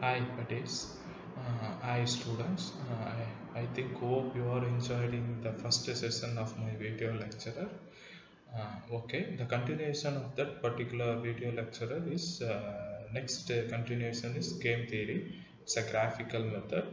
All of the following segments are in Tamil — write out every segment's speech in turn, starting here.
Hi, buddies. Uh, hi, students. Uh, I, I think hope you are enjoying the first session of my video lecturer. Uh, okay, the continuation of that particular video lecturer is uh, next uh, continuation is game theory. It's a graphical method.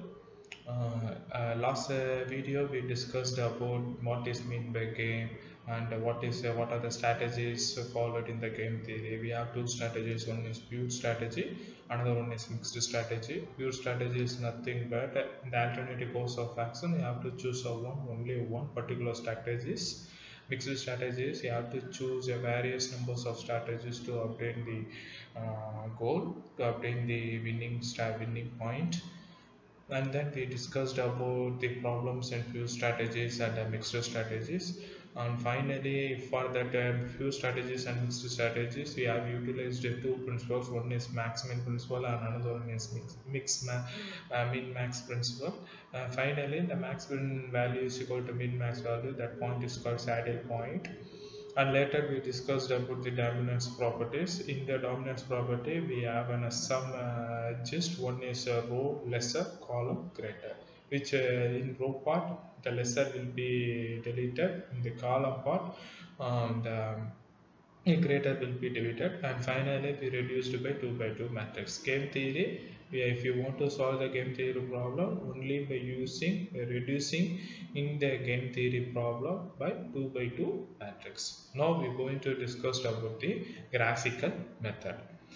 Uh, uh, last uh, video we discussed about what is mean by game and what is uh, what are the strategies followed in the game theory. We have two strategies. One is pure strategy, another one is mixed strategy. Pure strategy is nothing but uh, in the alternative course of action. You have to choose a one only one particular strategies. Mixed strategies you have to choose a various numbers of strategies to obtain the uh, goal to obtain the winning star winning point and then we discussed about the problems and few strategies and the mixed strategies and finally for that um, few strategies and mixed strategies we have utilized two principles one is max min principle and another one is mix, mix ma uh, min max principle uh, finally the max min value is equal to min max value that point is called saddle point and later we discussed about the dominance properties in the dominance property we have an some uh, just one is a row lesser column greater which uh, in row part the lesser will be deleted in the column part and um, a greater will be deleted and finally we reduced by 2 by 2 matrix game theory we, if you want to solve the game theory problem only by using by reducing in the game theory problem by 2 by 2 matrix now we're going to discuss about the graphical method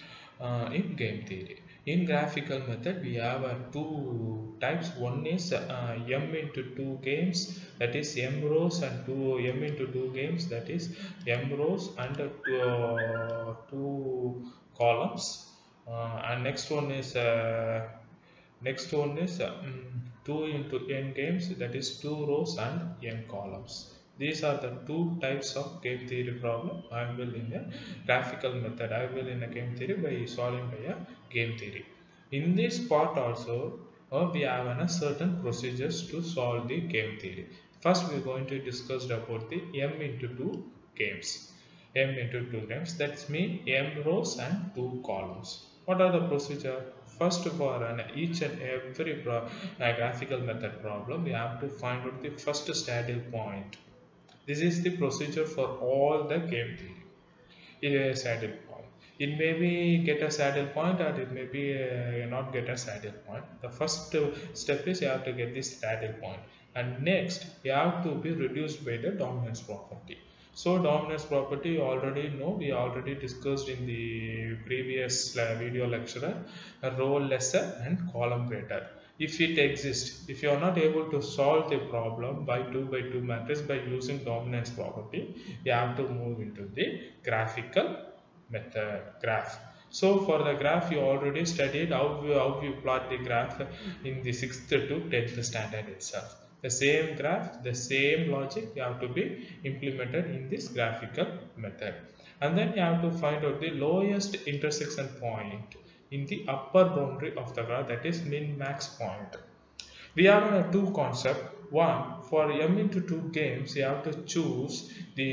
uh, in game theory in graphical method we have uh, two types one is uh, m into two games that is m rows and two m into two games that is m rows and two, uh, two columns uh, and next one is uh, next one is um, 2 into n games that is 2 rows and n columns these are the two types of game theory problem I will in a graphical method I will in a game theory by solving by a game theory in this part also uh, we have a certain procedures to solve the game theory first we are going to discuss about the m into 2 games m into 2 games that's mean m rows and 2 columns what are the procedure first for an each and every pro, uh, graphical method problem we have to find out the first saddle point this is the procedure for all the game theory it is a saddle point it may be get a saddle point or it may be uh, not get a saddle point the first uh, step is you have to get this saddle point and next you have to be reduced by the dominance property so dominance property you already know we already discussed in the previous uh, video lecture row lesser and column greater if it exists if you are not able to solve the problem by 2 by 2 matrix by using dominance property you have to move into the graphical method graph so for the graph you already studied how you, how you plot the graph in the 6th to 10th standard itself the same graph the same logic you have to be implemented in this graphical method and then you have to find out the lowest intersection point in the upper boundary of the graph that is min max point we have a two concept one for m into 2 games you have to choose the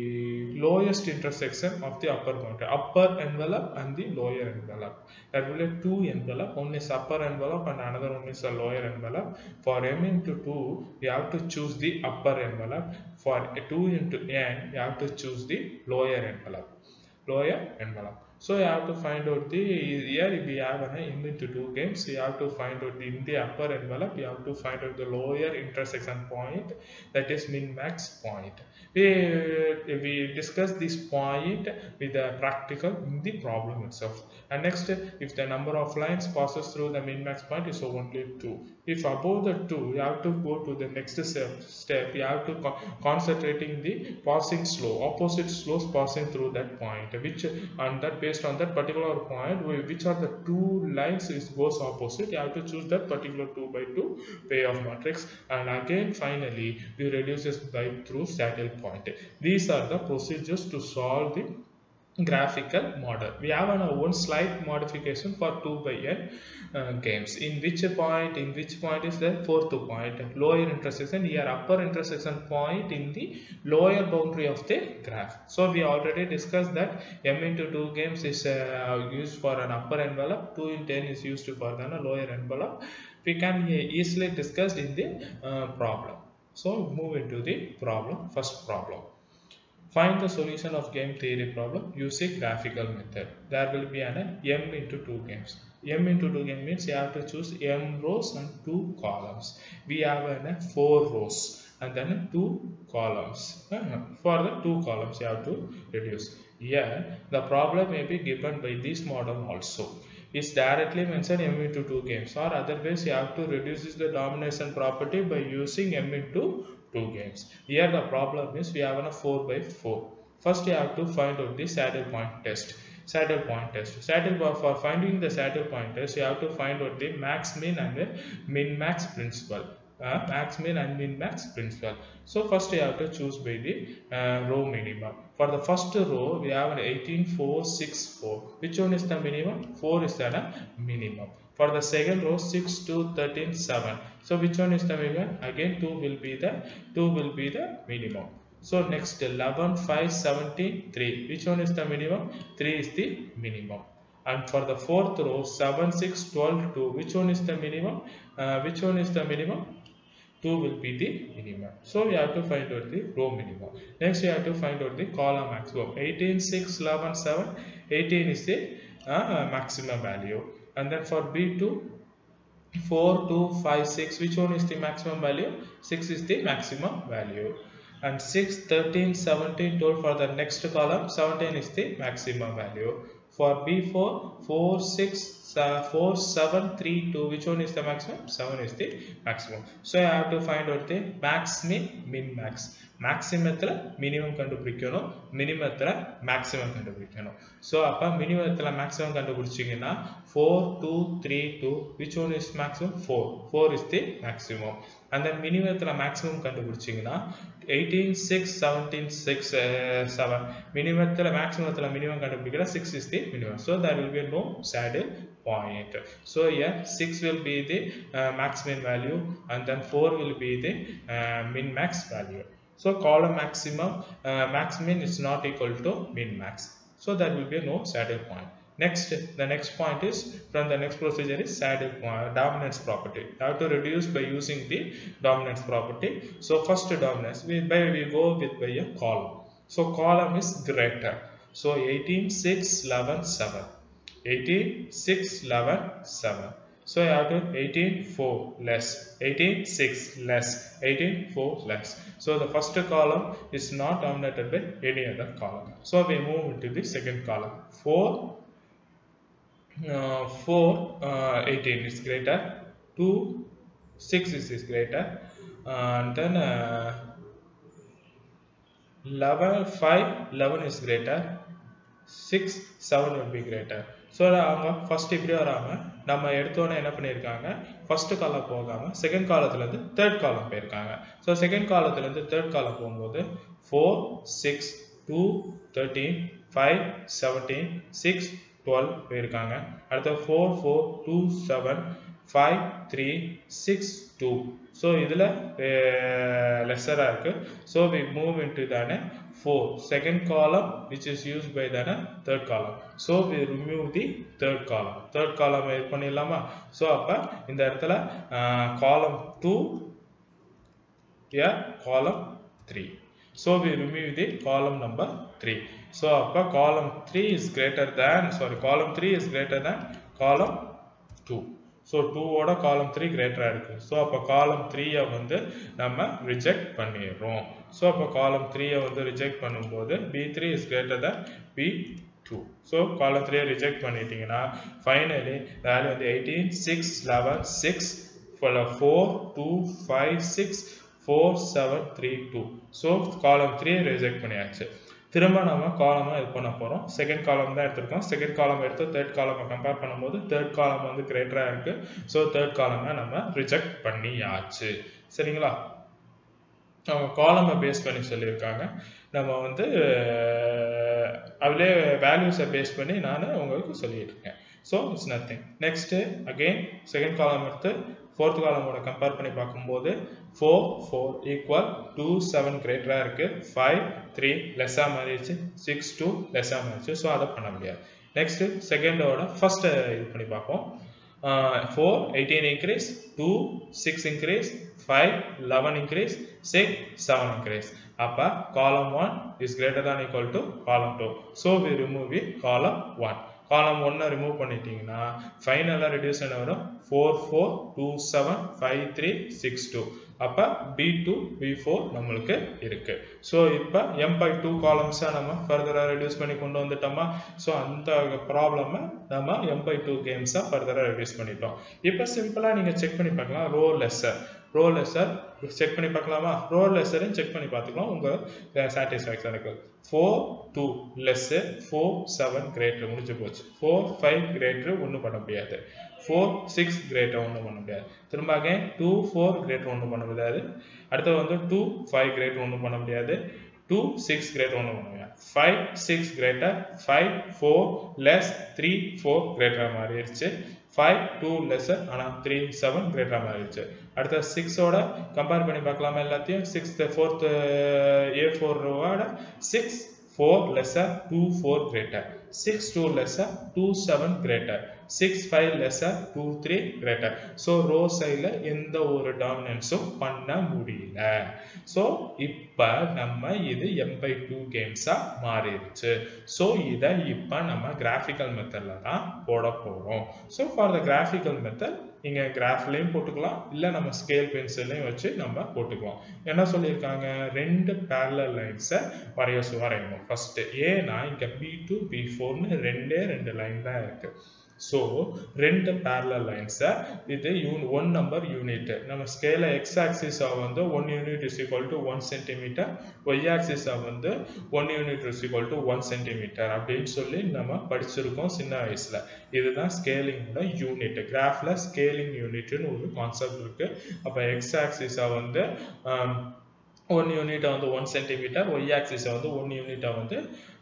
lowest intersection of the upper boundary upper envelope and the lower envelope that will be two envelope one is upper envelope and another one is a lower envelope for m into 2 you have to choose the upper envelope for 2 into n you have to choose the lower envelope lower envelope so you have to find out the here we have an m into two games you have to find out in the upper envelope you have to find out the lower intersection point that is min max point we we discuss this point with the practical in the problem itself and next if the number of lines passes through the min max point is only 2 if above the 2 you have to go to the next step step you have to co concentrating the passing slow opposite slows passing through that point which and that based on that particular point which are the two lines is goes opposite you have to choose that particular 2 by 2 way of matrix and again finally we reduce this by through saddle point these are the procedures to solve the graphical model. We have an one slight modification for 2 by n uh, games. In which point, in which point is the fourth point, lower intersection, here upper intersection point in the lower boundary of the graph. So we already discussed that m into 2 games is uh, used for an upper envelope, 2 in 10 is used for the lower envelope. We can easily discuss in the uh, problem. So move into the problem, first problem. Find the solution of game theory problem using graphical method. There will be an m into 2 games. m into 2 game means you have to choose m rows and 2 columns. We have an 4 rows and then 2 columns. For the 2 columns you have to reduce. Here the problem may be given by this model also. Is directly mentioned m into 2 games or otherwise you have to reduce the domination property by using m into two games. Here the problem is we have a 4 by 4. First you have to find out the saddle point test. Saddle point test. Saddle for finding the saddle point test you have to find out the max min and the min max principle. Uh, max min and min max principle. So first you have to choose by the uh, row minimum. For the first row we have an 18 4 6 4. Which one is the minimum? 4 is the minimum. For the second row 6 2 13 7. So which one is the minimum? Again 2 will be the 2 will be the minimum. So next 11 5 17 3. Which one is the minimum? 3 is the minimum. And for the fourth row 7 6 12 2. Which one is the minimum? Uh, which one is the minimum? 2 will be the minimum. So we have to find out the row minimum. Next we have to find out the column maximum. 18, 6, 11, 7. 18 is the uh, maximum value. And then for B2, 4, 2, 5, 6. Which one is the maximum value? 6 is the maximum value. And 6, 13, 17, 12 for the next column. 17 is the maximum value. For B4, 4, 6, uh, 4, 7, 3, 2. Which one is the maximum? 7 is the maximum. So I have to find out the max, min, min, max. மேக்ஸிமத்தில் மினிமம் கண்டுபிடிக்கணும் மினிமத்தில் மேக்ஸிமம் கண்டுபிடிக்கணும் ஸோ அப்போ மினிமத்தில் மேக்ஸிமம் கண்டுபிடிச்சிங்கன்னா four two three two which one is maximum four four is the maximum அந்த மினிமத்தில் மேக்ஸிமம் கண்டுபிடிச்சிங்கன்னா eighteen six seventeen six seven மினிமத்தில் மேக்ஸிமத்தில் மினிமம் கண்டுபிடிக்கிற six is the minimum so that will be no saddle point. So here 6 will be the uh, max min value and then 4 will be the uh, min max value. So column maximum uh, max min is not equal to min max. So there will be no saddle point. Next, the next point is from the next procedure is saddle point, dominance property. I have to reduce by using the dominance property. So first dominance, we, by, we go with by a column. So column is greater. So 18, 6, 11, 7. 18, 6, 11, 7. So I have to 18, 4 less, 18, 6 less, 18, 4 less. So the first column is not dominated by any other column. So we move into the second column. 4, uh, 4, uh, 18 is greater, 2, 6 is, is greater, and then uh, 11, 5, 11 is greater, 6, 7 will be greater. So அவங்க ஃபர்ஸ்ட் இப்படி வராமல் நம்ம எடுத்தோன்னே என்ன பண்ணியிருக்காங்க ஃபர்ஸ்ட் காலம் போகாமல் செகண்ட் காலத்துலேருந்து தேர்ட் காலம் போயிருக்காங்க ஸோ செகண்ட் காலத்துலேருந்து தேர்ட் காலம் போகும்போது four six two thirteen five seventeen six twelve போயிருக்காங்க அடுத்து four four two seven five three six two so இதில் லெஸராக இருக்குது ஸோ வி மூவ் இன்டு தானே four second column which is use by தானே third column so we remove the third column third column இது பண்ணிடலாமா ஸோ அப்போ இந்த இடத்துல column two yeah column 3 so we remove the column number 3 so அப்ப column 3 is greater than sorry column 3 is greater than column 2 so டூவோட காலம் த்ரீ கிரேட்டராக இருக்குது ஸோ அப்போ காலம் த்ரீயை வந்து நம்ம ரிஜெக்ட் பண்ணிடுறோம் ஸோ அப்போ காலம் த்ரீயை வந்து ரிஜெக்ட் பண்ணும்போது P three is greater than P two so column த்ரீயை ரிஜெக்ட் பண்ணிட்டீங்கன்னா ஃபைனலி வேல்யூ வந்து eighteen six eleven six four two five six four seven three two so column three reject பண்ணியாச்சு திரும்ப நம்ம காலமாக இது பண்ண போகிறோம் செகண்ட் காலம் தான் எடுத்திருக்கோம் செகண்ட் காலம் எடுத்து தேர்ட் காலமை கம்பேர் பண்ணும்போது தேர்ட் காலம் வந்து கிரேட்டராக இருக்குது ஸோ தேர்ட் காலமை நம்ம ரிஜெக்ட் பண்ணியாச்சு சரிங்களா அவங்க காலமை பேஸ் பண்ணி சொல்லியிருக்காங்க நம்ம வந்து அதிலே வேல்யூஸை பேஸ் பண்ணி நான் உங்களுக்கு சொல்லிட்டு இருக்கேன் so it's nothing next again second column எடுத்து ஃபோர்த் காலமோட கம்பேர் பண்ணி பார்க்கும்போது four four equal to seven கிரேட்டராக இருக்குது ஃபைவ் த்ரீ லெஸ்ஸாக மாறிடுச்சு சிக்ஸ் டூ லெஸ்ஸாக மாறிடுச்சு ஸோ அதை பண்ண முடியாது நெக்ஸ்ட்டு செகண்டோட ஃபஸ்ட்டு இது பண்ணி பார்ப்போம் four eighteen increase two six increase five eleven increase six seven increase அப்போ column one is greater than equal to column two so we remove we column one column ஒன்னை ரிமூவ் பண்ணிட்டீங்கன்னா ஃபைனலாக ரெடியூஸ் என்ன வரும் four four two seven five three six two அப்போ பி டூ பி ஃபோர் நம்மளுக்கு இருக்கு ஸோ இப்போ எம் பை டூ காலம்ஸை நம்ம ஃபர்தராக ரெடியூஸ் பண்ணி கொண்டு வந்துட்டோமா ஸோ அந்த ப்ராப்ளமை நம்ம எம் பை டூ கேம்ஸாக ஃபர்தராக ரெடியூஸ் பண்ணிட்டோம் இப்போ சிம்பிளாக நீங்கள் செக் பண்ணி பார்க்கலாம் row lesser row lesser check பண்ணி பார்க்கலாமா ரோ லெஸ்ஸரையும் செக் பண்ணி பார்த்துக்கலாம் உங்கள் சாட்டிஸ்ஃபேக்ஷன் இருக்கு four two less four seven greater முடிஞ்சு போச்சு ஃபோர் ஃபைவ் கிரேட்ரு ஒன்றும் பண்ண முடியாது ஃபோர் சிக்ஸ் கிரேட்டர் ஒன்றும் பண்ண முடியாது திரும்ப அகைன் டூ ஃபோர் கிரேட்டர் ஒன்றும் பண்ண முடியாது அடுத்தது வந்து டூ ஃபைவ் கிரேட் ஒன்றும் பண்ண முடியாது டூ சிக்ஸ் கிரேட் ஒன்றும் பண்ண முடியாது five six greater five four less three four கிரேட்டராக மாறிடுச்சு ஃபைவ் டூ லெஸ்ஸர் ஆனால் த்ரீ செவன் கிரேட்டராக மாறிடுச்சு அடுத்த சிக்ஸோட கம்பேர் பண்ணி பார்க்கலாமா எல்லாத்தையும் சிக்ஸ்த்து ஃபோர்த்து ஏ ஃபோரோட six four lesser two four greater six two lesser two seven greater six five lesser two three greater so row சைடில் எந்த ஒரு டாமினன்ஸும் பண்ண முடியல ஸோ இப்போ நம்ம இது எம் பை டூ கேம்ஸாக மாறிடுச்சு ஸோ இதை இப்போ நம்ம கிராஃபிக்கல் மெத்தடில் தான் போட போகிறோம் so for the graphical method நீங்கள் கிராஃப்லேயும் போட்டுக்கலாம் இல்லை நம்ம ஸ்கேல் பென்சிலையும் வச்சு நம்ம போட்டுக்கலாம் என்ன சொல்லியிருக்காங்க ரெண்டு பேரலல் லைன்ஸை வரைய வரையணும் ஃபஸ்ட்டு ஏன்னா இங்கே பி டூ பி ஃபோர்னு ரெண்டே ரெண்டு லைன் தான் இருக்குது ஸோ ரெண்டு பேரலல் லைன்ஸை இது யூன் ஒன் நம்பர் யூனிட் நம்ம ஸ்கேல எக்ஸ் ஆக்சிஸாக வந்து one unit is equal to one centimetre Y ஆக்சிஸாக வந்து one unit is equal to one centimetre அப்படின்னு சொல்லி நம்ம படிச்சிருக்கோம் சின்ன வயசில் இதுதான் ஸ்கேலிங்கோட யூனிட் கிராஃபில் ஸ்கேலிங் யூனிட்னு ஒரு கான்செப்ட் இருக்குது அப்போ எக்ஸ் ஆக்சிஸாக வந்து ஒன் யூனிட்டை வந்து ஒன் சென்டிமீட்டர் ஒய் ஆக்சிஸை வந்து ஒன் யூனிட்டை வந்து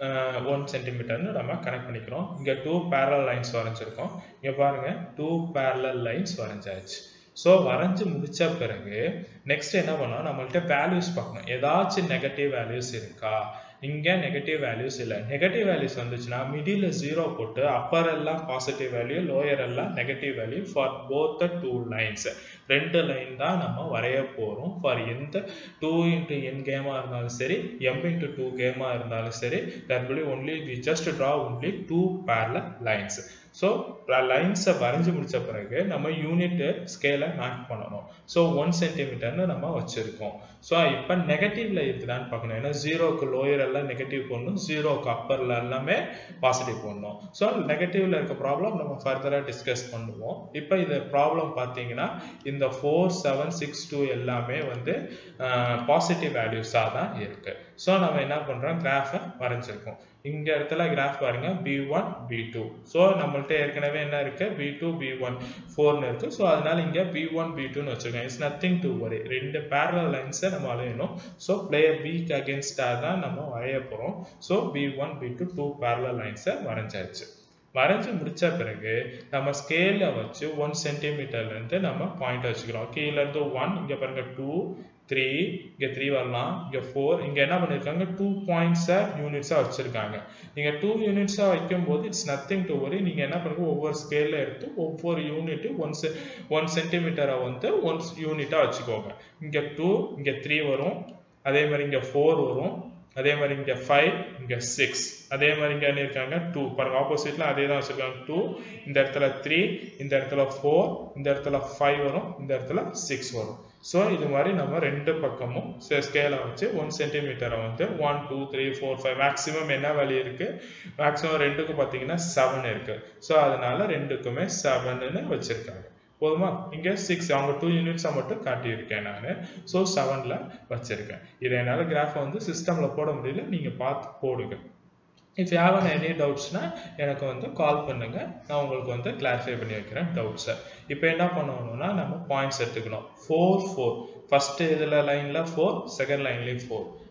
ஒன் சென்டிமீட்டர்னு நம்ம கனெக்ட் பண்ணிக்கிறோம் இங்கே டூ பேரல் லைன்ஸ் வரைஞ்சிருக்கோம் இங்கே பாருங்கள் டூ பேரலல் லைன்ஸ் வரைஞ்சாச்சு ஸோ வரைஞ்சி முடிச்ச பிறகு நெக்ஸ்ட் என்ன பண்ணோம் நம்மள்ட்ட வேல்யூஸ் பார்க்கணும் ஏதாச்சும் நெகட்டிவ் வேல்யூஸ் இருக்கா இங்கே நெகட்டிவ் வேல்யூஸ் இல்லை நெகட்டிவ் வேல்யூஸ் வந்துச்சுன்னா மிடில் ஜீரோ போட்டு அப்பர் எல்லாம் பாசிட்டிவ் வேல்யூ லோயர் எல்லாம் negative value for both the two lines ரெண்டு லைன் தான் நம்ம வரைய போகிறோம் ஃபார் எந்த டூ இன்ட்டு என் கேமாக இருந்தாலும் சரி எம் இன்ட்டு டூ கேமாக இருந்தாலும் சரி that will only we just draw only two parallel lines so லைன்ஸை வரைஞ்சி முடிச்ச பிறகு நம்ம யூனிட் ஸ்கேலை மார்க் பண்ணணும் ஸோ ஒன் சென்டிமீட்டர்னு நம்ம வச்சுருக்கோம் ஸோ இப்போ நெகட்டிவ்ல இருக்குதான்னு பார்க்கணும் ஏன்னா ஜீரோக்கு லோயர் எல்லாம் நெகட்டிவ் போடணும் ஜீரோக்கு அப்பரில் எல்லாமே பாசிட்டிவ் போடணும் ஸோ நெகட்டிவ்ல இருக்க ப்ராப்ளம் நம்ம ஃபர்தராக டிஸ்கஸ் பண்ணுவோம் இப்போ இந்த ப்ராப்ளம் பார்த்தீங்கன்னா இந்த ஃபோர் செவன் சிக்ஸ் டூ எல்லாமே வந்து பாசிட்டிவ் வேல்யூஸாக தான் இருக்கு ஸோ நம்ம என்ன பண்ணுறோம் கிராஃபை வரைஞ்சிருக்கோம் இங்க இடத்துல கிராஃப் பாருங்க P one B two so நம்மள்ட்ட ஏற்கனவே என்ன இருக்கு பி டூ பி ஒன் ஃபோர்னு இருக்கு ஸோ அதனால இங்க பி ஒன் பி டூன்னு வச்சிருக்கோம் இட்ஸ் நத்திங் டு வரி ரெண்டு பேரல் லைன்ஸை நம்ம வரையணும் ஸோ பிளேயர் பிக்கு அகேன்ஸ்டாக தான் நம்ம வரைய போகிறோம் so B one B two two parallel லைன்ஸை வரைஞ்சாச்சு வரைஞ்சி முடிச்ச பிறகு நம்ம ஸ்கேல வச்சு ஒன் சென்டிமீட்டர்ல இருந்து நம்ம பாயிண்ட் வச்சுக்கிறோம் கீழே இருந்து ஒன் இங்க பாருங்க டூ த்ரீ இங்கே த்ரீ வரலாம் இங்கே ஃபோர் இங்கே என்ன பண்ணியிருக்காங்க டூ பாயிண்ட்ஸை யூனிட்ஸாக வச்சுருக்காங்க நீங்கள் டூ யூனிட்ஸாக வைக்கும்போது இட்ஸ் நத்திங் டு வரி நீங்கள் என்ன பண்ணுங்க ஒவ்வொரு ஸ்கேலில் எடுத்து ஒவ்வொரு யூனிட்டு ஒன் செ ஒன் சென்டிமீட்டரை வந்து ஒன் யூனிட்டாக வச்சுக்கோங்க இங்கே டூ இங்கே த்ரீ வரும் அதே மாதிரி இங்கே ஃபோர் வரும் அதே மாதிரி இங்கே ஃபைவ் இங்கே சிக்ஸ் அதே மாதிரி இங்கே என்ன இருக்காங்க டூ பாருங்க ஆப்போசிட்ல அதே தான் வச்சுருக்காங்க டூ இந்த இடத்துல த்ரீ இந்த இடத்துல ஃபோர் இந்த இடத்துல ஃபைவ் வரும் இந்த இடத்துல சிக்ஸ் வரும் ஸோ இது மாதிரி நம்ம ரெண்டு பக்கமும் ஸ்கேலை வச்சு ஒன் சென்டிமீட்டரை வந்து one two three four five maximum என்ன வேல்யூ இருக்கு மேக்ஸிமம் ரெண்டுக்கும் பார்த்தீங்கன்னா செவன் இருக்கு ஸோ அதனால ரெண்டுக்குமே செவன்னு வச்சிருக்காங்க போதுமா இங்கே சிக்ஸ் அவங்க டூ யூனிட்ஸை மட்டும் காட்டியிருக்கேன் நான் ஸோ செவனில் வச்சுருக்கேன் இதை என்னால் கிராஃபை வந்து சிஸ்டமில் போட முடியல நீங்கள் பார்த்து போடுங்க இஃப் யூ ஹேவ் எனி டவுட்ஸ்னா எனக்கு வந்து கால் பண்ணுங்க நான் உங்களுக்கு வந்து கிளாரிஃபை பண்ணி வைக்கிறேன் டவுட்ஸை இப்போ என்ன பண்ணணும்னா நம்ம பாயிண்ட்ஸ் எடுத்துக்கணும் ஃபோர் ஃபோர் ஃபர்ஸ்ட் இதில் லைனில் ஃபோர் செகண்ட் லைன்லேயும் ஃபோர்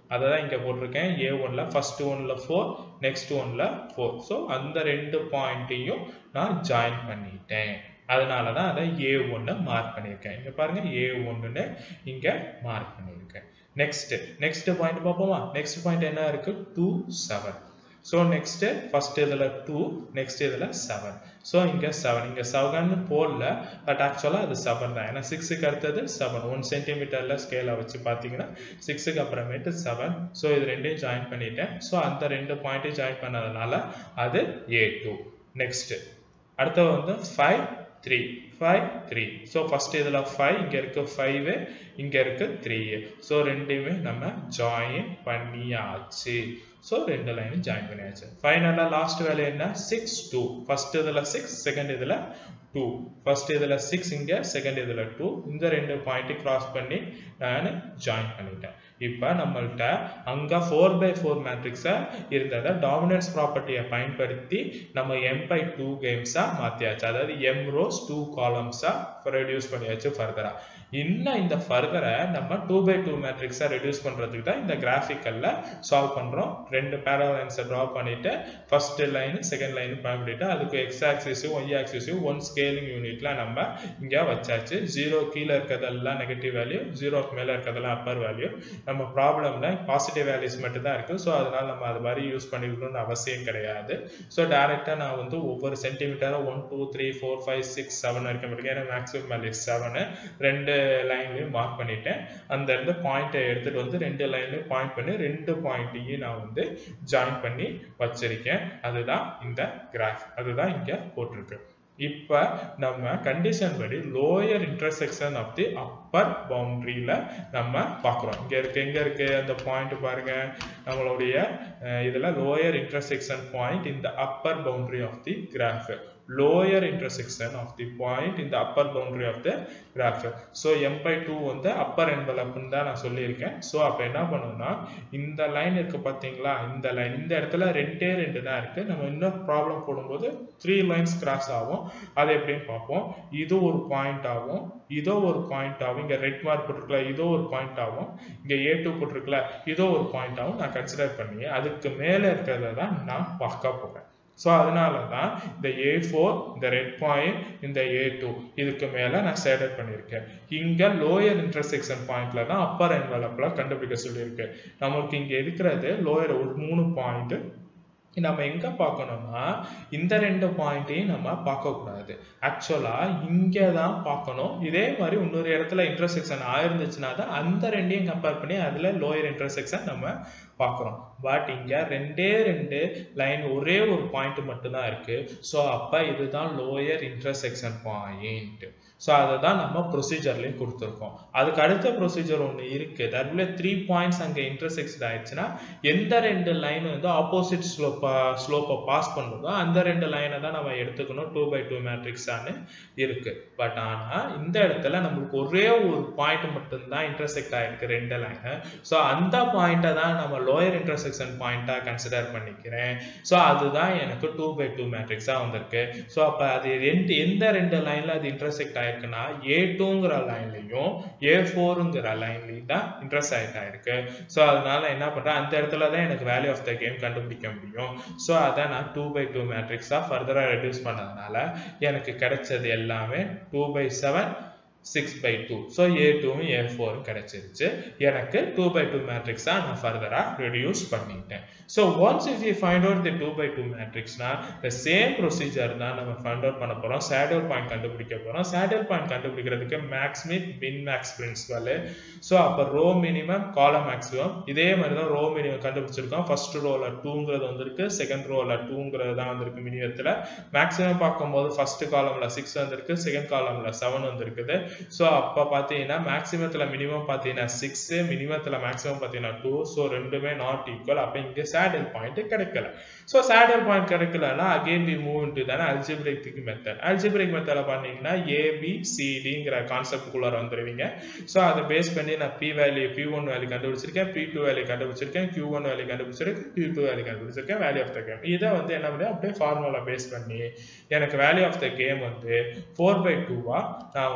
அதை தான் இங்கே போட்டிருக்கேன் ஏ ஒனில் ஃபர்ஸ்ட் ஒனில் ஃபோர் நெக்ஸ்ட் ஒனில் ஃபோர் ஸோ அந்த ரெண்டு பாயிண்ட்டையும் நான் ஜாயின் பண்ணிட்டேன் அதனால தான் அதை ஏ ஒன்று மார்க் பண்ணியிருக்கேன் இங்கே பாருங்க ஏ ஒன்றுன்னு இங்கே மார்க் பண்ணியிருக்கேன் நெக்ஸ்ட் நெக்ஸ்ட் பாயிண்ட் பார்ப்போமா நெக்ஸ்ட் பாயிண்ட் என்ன இருக்கு two seven so next first இதில் டூ நெக்ஸ்ட் இதில் செவன் ஸோ இங்கே செவன் இங்கே செவன் போடல பட் ஆக்சுவலாக அது செவன் தான் ஏன்னா சிக்ஸுக்கு அடுத்தது செவன் ஒன் சென்டிமீட்டரில் ஸ்கேலை வச்சு பார்த்தீங்கன்னா சிக்ஸுக்கு அப்புறமேட்டு செவன் ஸோ இது ரெண்டையும் ஜாயின் பண்ணிட்டேன் ஸோ அந்த ரெண்டு பாயிண்ட்டையும் ஜாயின் பண்ணதுனால அது ஏ டூ நெக்ஸ்ட்டு அடுத்தது வந்து five three five three so first இதில் ஃபைவ் இங்கே இருக்கு ஃபைவ் இங்கே இருக்கு த்ரீ ஸோ ரெண்டையுமே நம்ம ஜாயின் பண்ணியாச்சு ஸோ ரெண்டு லைனும் ஜாயின் பண்ணியாச்சு ஃபைனலாக லாஸ்ட் வேலை என்ன சிக்ஸ் டூ ஃபர்ஸ்ட் இதில் சிக்ஸ் செகண்ட் இதில் டூ ஃபர்ஸ்ட் இதில் சிக்ஸ் இங்கே செகண்ட் இதில் டூ இந்த ரெண்டு பாயிண்ட்டு கிராஸ் பண்ணி நான் ஜாயின் பண்ணிட்டேன் இப்போ நம்மள்ட்ட அங்கே ஃபோர் பை ஃபோர் மேட்ரிக்ஸை இருந்ததை டாமினன்ஸ் ப்ராப்பர்ட்டியை பயன்படுத்தி நம்ம எம் பை டூ கேம்ஸாக மாற்றியாச்சு அதாவது எம் ரோஸ் டூ காலம்ஸாக ரெடியூஸ் பண்ணியாச்சு ஃபர்தராக இன்னும் இந்த ஃபர்தரை நம்ம டூ பை டூ மேட்ரிக்ஸை ரெடியூஸ் பண்ணுறதுக்கு தான் இந்த கிராஃபிக்கலில் சால்வ் பண்ணுறோம் ரெண்டு பேரலைன்ஸை ட்ரா பண்ணிவிட்டு ஃபர்ஸ்ட் லைன் செகண்ட் லைன் பயன்படுத்திட்டு அதுக்கு எக்ஸ் ஆக்சிஸும் ஒய் ஆக்சிஸும் ஒன் ஸ்கேலிங் யூனிட்ல நம்ம இங்கே வச்சாச்சு ஜீரோ கீழே இருக்கிறதெல்லாம் நெகட்டிவ் வேல்யூ ஜீரோக்கு மேலே இருக்கிறதெல்லாம் அப்பர் வேல்யூ நம்ம ப்ராப்ளம்ல பாசிட்டிவ் வேல்யூஸ் மட்டும் தான் இருக்குது ஸோ அதனால நம்ம அது மாதிரி யூஸ் பண்ணிக்கணும்னு அவசியம் கிடையாது ஸோ டேரெக்டாக நான் வந்து ஒவ்வொரு சென்டிமீட்டரும் one two three four five six seven வரைக்கும் இருக்கு ஏன்னா மேக்ஸிமம் வேல்யூ செவனு ரெண்டு லைன்லையும் மார்க் பண்ணிட்டேன் அந்த இருந்து பாயிண்ட்டை எடுத்துகிட்டு வந்து ரெண்டு லைன்லையும் பாயிண்ட் பண்ணி ரெண்டு பாயிண்ட்டையும் நான் வந்து ஜாயின் பண்ணி வச்சிருக்கேன் அதுதான் இந்த கிராஃப் அதுதான் இங்கே போட்டிருக்கு இப்போ நம்ம கண்டிஷன் படி lower intersection of the upper பவுண்டரியில் நம்ம பார்க்குறோம் இங்கே இருக்கு எங்கே இருக்கு அந்த பாயிண்ட் பாருங்க நம்மளுடைய இதில் லோயர் இன்டர்செக்ஷன் பாயிண்ட் இந்த upper boundary of the graph lower intersection of the point in the upper boundary of the graph so m by 2 வந்து upper envelope தான் நான் சொல்லியிருக்கேன் ஸோ அப்போ என்ன பண்ணணும்னா இந்த லைன் இருக்கு பார்த்தீங்களா இந்த லைன் இந்த இடத்துல ரெண்டே ரெண்டு தான் இருக்கு நம்ம இன்னும் ப்ராப்ளம் போடும்போது த்ரீ லைன்ஸ் கிராஸ் ஆகும் அது எப்படின்னு பார்ப்போம் இது ஒரு பாயிண்ட் ஆகும் இதோ ஒரு பாயிண்ட் ஆகும் இங்கே ரெட் மார்க் போட்டிருக்கல இதோ ஒரு பாயிண்ட் ஆகும் இங்கே ஏ டூ போட்டிருக்கல இதோ ஒரு பாயிண்ட் ஆகும் நான் கன்சிடர் பண்ணி அதுக்கு மேலே இருக்கிறத தான் நான் பார்க்க போகிறேன் ஸோ அதனால தான் இந்த ஏ ஃபோர் இந்த ரெட் பாயிண்ட் இந்த ஏ டூ இதுக்கு மேலே நான் சேடட் பண்ணியிருக்கேன் இங்கே லோயர் இன்டர்செக்ஷன் பாயிண்ட்ல தான் அப்பர் என்வலப்பில் கண்டுபிடிக்க சொல்லியிருக்கு நமக்கு இங்கே இருக்கிறது லோயர் ஒரு மூணு பாயிண்ட் நம்ம எங்க பார்க்கணும்னா இந்த ரெண்டு பாயிண்ட்டையும் நம்ம பார்க்கக்கூடாது ஆக்சுவலா இங்கே தான் பார்க்கணும் இதே மாதிரி இன்னொரு இடத்துல இன்டர்செக்ஷன் ஆயிருந்துச்சுன்னா தான் அந்த ரெண்டையும் கம்பேர் பண்ணி அதுல லோயர் இன்டர்செக்ஷன் நம்ம பார்க்குறோம் பட் இங்கே ரெண்டே ரெண்டு லைன் ஒரே ஒரு பாயிண்ட் மட்டும்தான் இருக்கு ஸோ அப்போ இதுதான் லோயர் இன்டர்செக்ஷன் பாயிண்ட் ஸோ அதை தான் நம்ம ப்ரொசீஜர்லையும் கொடுத்துருக்கோம் அதுக்கு அடுத்த ப்ரொசீஜர் ஒன்று இருக்கு தட்ல த்ரீ பாயிண்ட்ஸ் அங்கே இன்டர்செக்ட் ஆயிடுச்சுன்னா எந்த ரெண்டு லைன் வந்து ஆப்போசிட் ஸ்லோப்பா ஸ்லோப்பை பாஸ் பண்ணுறதோ அந்த ரெண்டு லைனை தான் நம்ம எடுத்துக்கணும் டூ பை டூ மேட்ரிக்ஸான்னு இருக்கு பட் ஆனால் இந்த இடத்துல நம்மளுக்கு ஒரே ஒரு பாயிண்ட் மட்டும்தான் இன்டர்செக்ட் ஆயிருக்கு ரெண்டு லைனு ஸோ அந்த பாயிண்ட்டை தான் நம்ம லோயர் இன்டர்செக்ஷன் பாயிண்ட்டாக கன்சிடர் பண்ணிக்கிறேன் ஸோ அதுதான் எனக்கு டூ பை டூ மேட்ரிக்ஸாக வந்திருக்கு ஸோ அப்போ அது ரெண்டு எந்த ரெண்டு லைனில் அது இன்டர்செக்ட் ஆயிருக்குன்னா ஏ டூங்கிற லைன்லையும் ஏ ஃபோருங்கிற லைன்லையும் தான் இன்டர்செக்ட் ஆயிருக்கு ஸோ அதனால என்ன பண்ணுறேன் அந்த இடத்துல தான் எனக்கு வேல்யூ ஆஃப் த கேம் கண்டுபிடிக்க முடியும் ஸோ அதை நான் டூ பை டூ மேட்ரிக்ஸாக ஃபர்தராக ரெடியூஸ் பண்ணதுனால எனக்கு கிடைச்சது எல்லாமே two by seven six by two so A டூவும் ஏ ஃபோரும் கிடைச்சிருச்சு எனக்கு டூ பை டூ மேட்ரிக்ஸாக நான் ஃபர்தராக ரெடியூஸ் பண்ணிட்டேன் so once if you find out the two by two மேட்ரிக்ஸ்னா த சேம் ப்ரொசீஜர் தான் நம்ம ஃபைண்ட் அவுட் பண்ண போகிறோம் சேடல் பாயிண்ட் கண்டுபிடிக்க போகிறோம் சேடல் பாயிண்ட் கண்டுபிடிக்கிறதுக்கு max mid min max principle so அப்போ ரோ மினிமம் காலம் மேக்ஸிமம் இதே மாதிரி தான் ரோ மினிமம் கண்டுபிடிச்சிருக்கோம் ஃபர்ஸ்ட் ரோவில் டூங்கிறது வந்திருக்கு செகண்ட் ரோவில் டூங்கிறது தான் வந்திருக்கு மினிமத்தில் மேக்ஸிமம் பார்க்கும்போது ஃபர்ஸ்ட் காலமில் சிக்ஸ் வந்திருக்கு செகண்ட் காலமில் செவன் வந்திருக்குது ஸோ அப்போ பார்த்தீங்கன்னா மேக்ஸிமத்தில் மினிமம் பார்த்தீங்கன்னா சிக்ஸு மினிமத்தில் மேக்ஸிமம் பார்த்தீங்கன்னா டூ ஸோ ரெண்டுமே நாட் ஈக்குவல் அப்போ இங்கே சேடல் பாயிண்ட் கிடைக்கல ஸோ சேடல் பாயிண்ட் கிடைக்கலன்னா அகெயின் வி மூவ் இன்டு தானே அல்ஜிபிரிக் மெத்தட் அல்ஜிபிரிக் மெத்தடில் பண்ணீங்கன்னா ஏபிசிடிங்கிற கான்செப்டுக்குள்ளார வந்துடுவீங்க ஸோ அதை பேஸ் பண்ணி நான் P value P one value கண்டுபிடிச்சிருக்கேன் பி டூ வேல்யூ கண்டுபிடிச்சிருக்கேன் கியூ ஒன் வேல்யூ கண்டுபிடிச்சிருக்கேன் கியூ டூ வேல்யூ கண்டுபிடிச்சிருக்கேன் வேல்யூ ஆஃப் த கேம் இதை வந்து என்ன பண்ணி அப்படியே ஃபார்முலா பேஸ் பண்ணி எனக்கு வேல்யூ ஆஃப் த கேம் வந்து ஃபோர் பை டூவா நான் வந்து ஃபோர்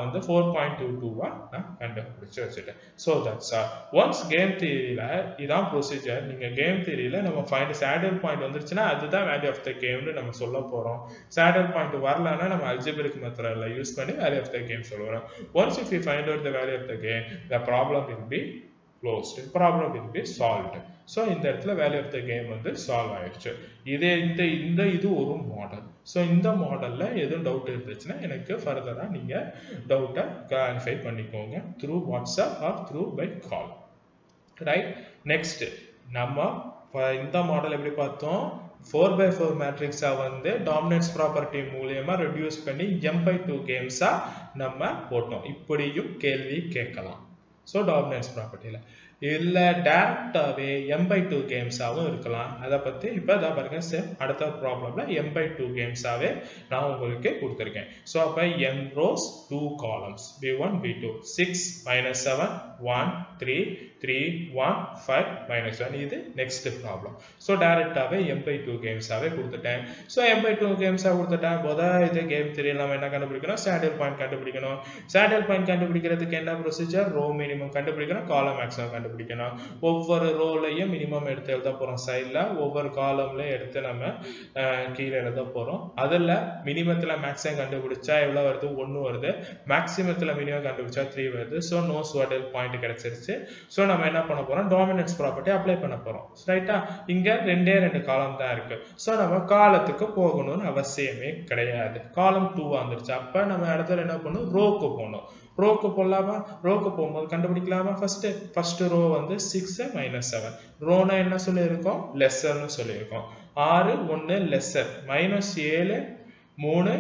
பாயிண்ட் டூ டூவாக நான் கண்டுபிடிச்சி வச்சுட்டேன் so that's our once game தியரியில் இதான் ப்ரொசீஜர் நீங்கள் கேம் தியரியில் நம்ம ஃபைண்ட் சேடல் பாயிண்ட் வந்துருச்சுன்னா அதுதான் வேல்யூ ஆஃப் த கேம்னு நம்ம சொல்ல போகிறோம் சேடல் பாயிண்ட் வரலன்னா நம்ம அல்ஜிபிரிக் மெத்தடில் யூஸ் பண்ணி வேல்யூ ஆஃப் த கேம் சொல்லுவோம் once if you find out the value of the game the problem will be closed problem will be solved so இந்த இடத்துல வேல்யூ ஆஃப் த கேம் வந்து சால்வ் ஆயிடுச்சு இதே இந்த இந்த இது ஒரு மாடல் ஸோ இந்த மாடலில் எதுவும் டவுட் இருந்துச்சுன்னா எனக்கு ஃபர்தராக நீங்கள் டவுட்டை கிளாரிஃபை பண்ணிக்கோங்க through WhatsApp or through by call right next நம்ம இந்த மாடல் எப்படி பார்த்தோம் ஃபோர் பை ஃபோர் மேட்ரிக்ஸை வந்து டாமினன்ஸ் ப்ராப்பர்ட்டி மூலியமா ரெடியூஸ் பண்ணி எம் பை டூ கேம்ஸாக நம்ம போட்டோம் இப்படியும் கேள்வி கேட்கலாம் ஸோ டாமினன்ஸ் ப்ராப்பர்ட்டியில் இல்லை டேரக்டாகவே எம் பை டூ கேம்ஸாகவும் இருக்கலாம் அதை பற்றி இப்போ இதான் பாருங்க சேம் அடுத்த ப்ராப்ளமில் எம் பை டூ கேம்ஸாகவே நான் உங்களுக்கு கொடுத்துருக்கேன் ஸோ அப்போ M rows two columns P one B two six minus seven one three three one five minus one இது நெக்ஸ்ட் ப்ராப்ளம் ஸோ டேரெக்டாகவே எம் பை டூ கேம்ஸாகவே கொடுத்துட்டேன் ஸோ எம் பை டூ கேம்ஸாக கொடுத்துட்டேன் முத இது கேம் தெரியல நம்ம என்ன கண்டுபிடிக்கணும் சேடில் பாயிண்ட் கண்டுபிடிக்கணும் சேடில் பாயிண்ட் கண்டுபிடிக்கிறதுக்கு என்ன ப்ரொசீஜர் ரோ மினிமம் கண்டுபிடிக்கணும் காலம் மேக்ஸிமம் கண்டுபிடிக்கணும் ஒவ்வொரு ரோலையும் மினிமம் எடுத்து எழுத போகிறோம் சைடில் ஒவ்வொரு காலம்லையும் எடுத்து நம்ம கீழே எழுத போகிறோம் அதில் மினிமத்தில் மேக்ஸிமம் கண்டுபிடிச்சா எவ்வளோ வருது ஒன்று வருது மேக்ஸிமத்தில் மினிமம் கண்டுபிடிச்சா த்ரீ வருது ஸோ நோ ஸ்வாடல் பாயிண்ட் கிடைச்சிருச்சு ஸோ நம்ம என்ன பண்ண போறோம் டாமினன்ஸ் ப்ராப்பர்ட்டி அப்ளை பண்ண போறோம் ரைட்டா இங்க ரெண்டே ரெண்டு காலம் தான் இருக்கு ஸோ நம்ம காலத்துக்கு போகணும்னு அவசியமே கிடையாது காலம் டூ வந்துருச்சு அப்ப நம்ம இடத்துல என்ன பண்ணணும் ரோக்கு போகணும் ரோக்கு போடலாமா ரோக்கு போகும்போது கண்டுபிடிக்கலாமா ஃபர்ஸ்ட் ஃபர்ஸ்ட் ரோ வந்து சிக்ஸ் மைனஸ் செவன் ரோனா என்ன சொல்லியிருக்கோம் லெஸ்ஸர்னு சொல்லியிருக்கோம் ஆறு ஒன்று லெஸ்ஸர் மைனஸ் ஏழு மூணு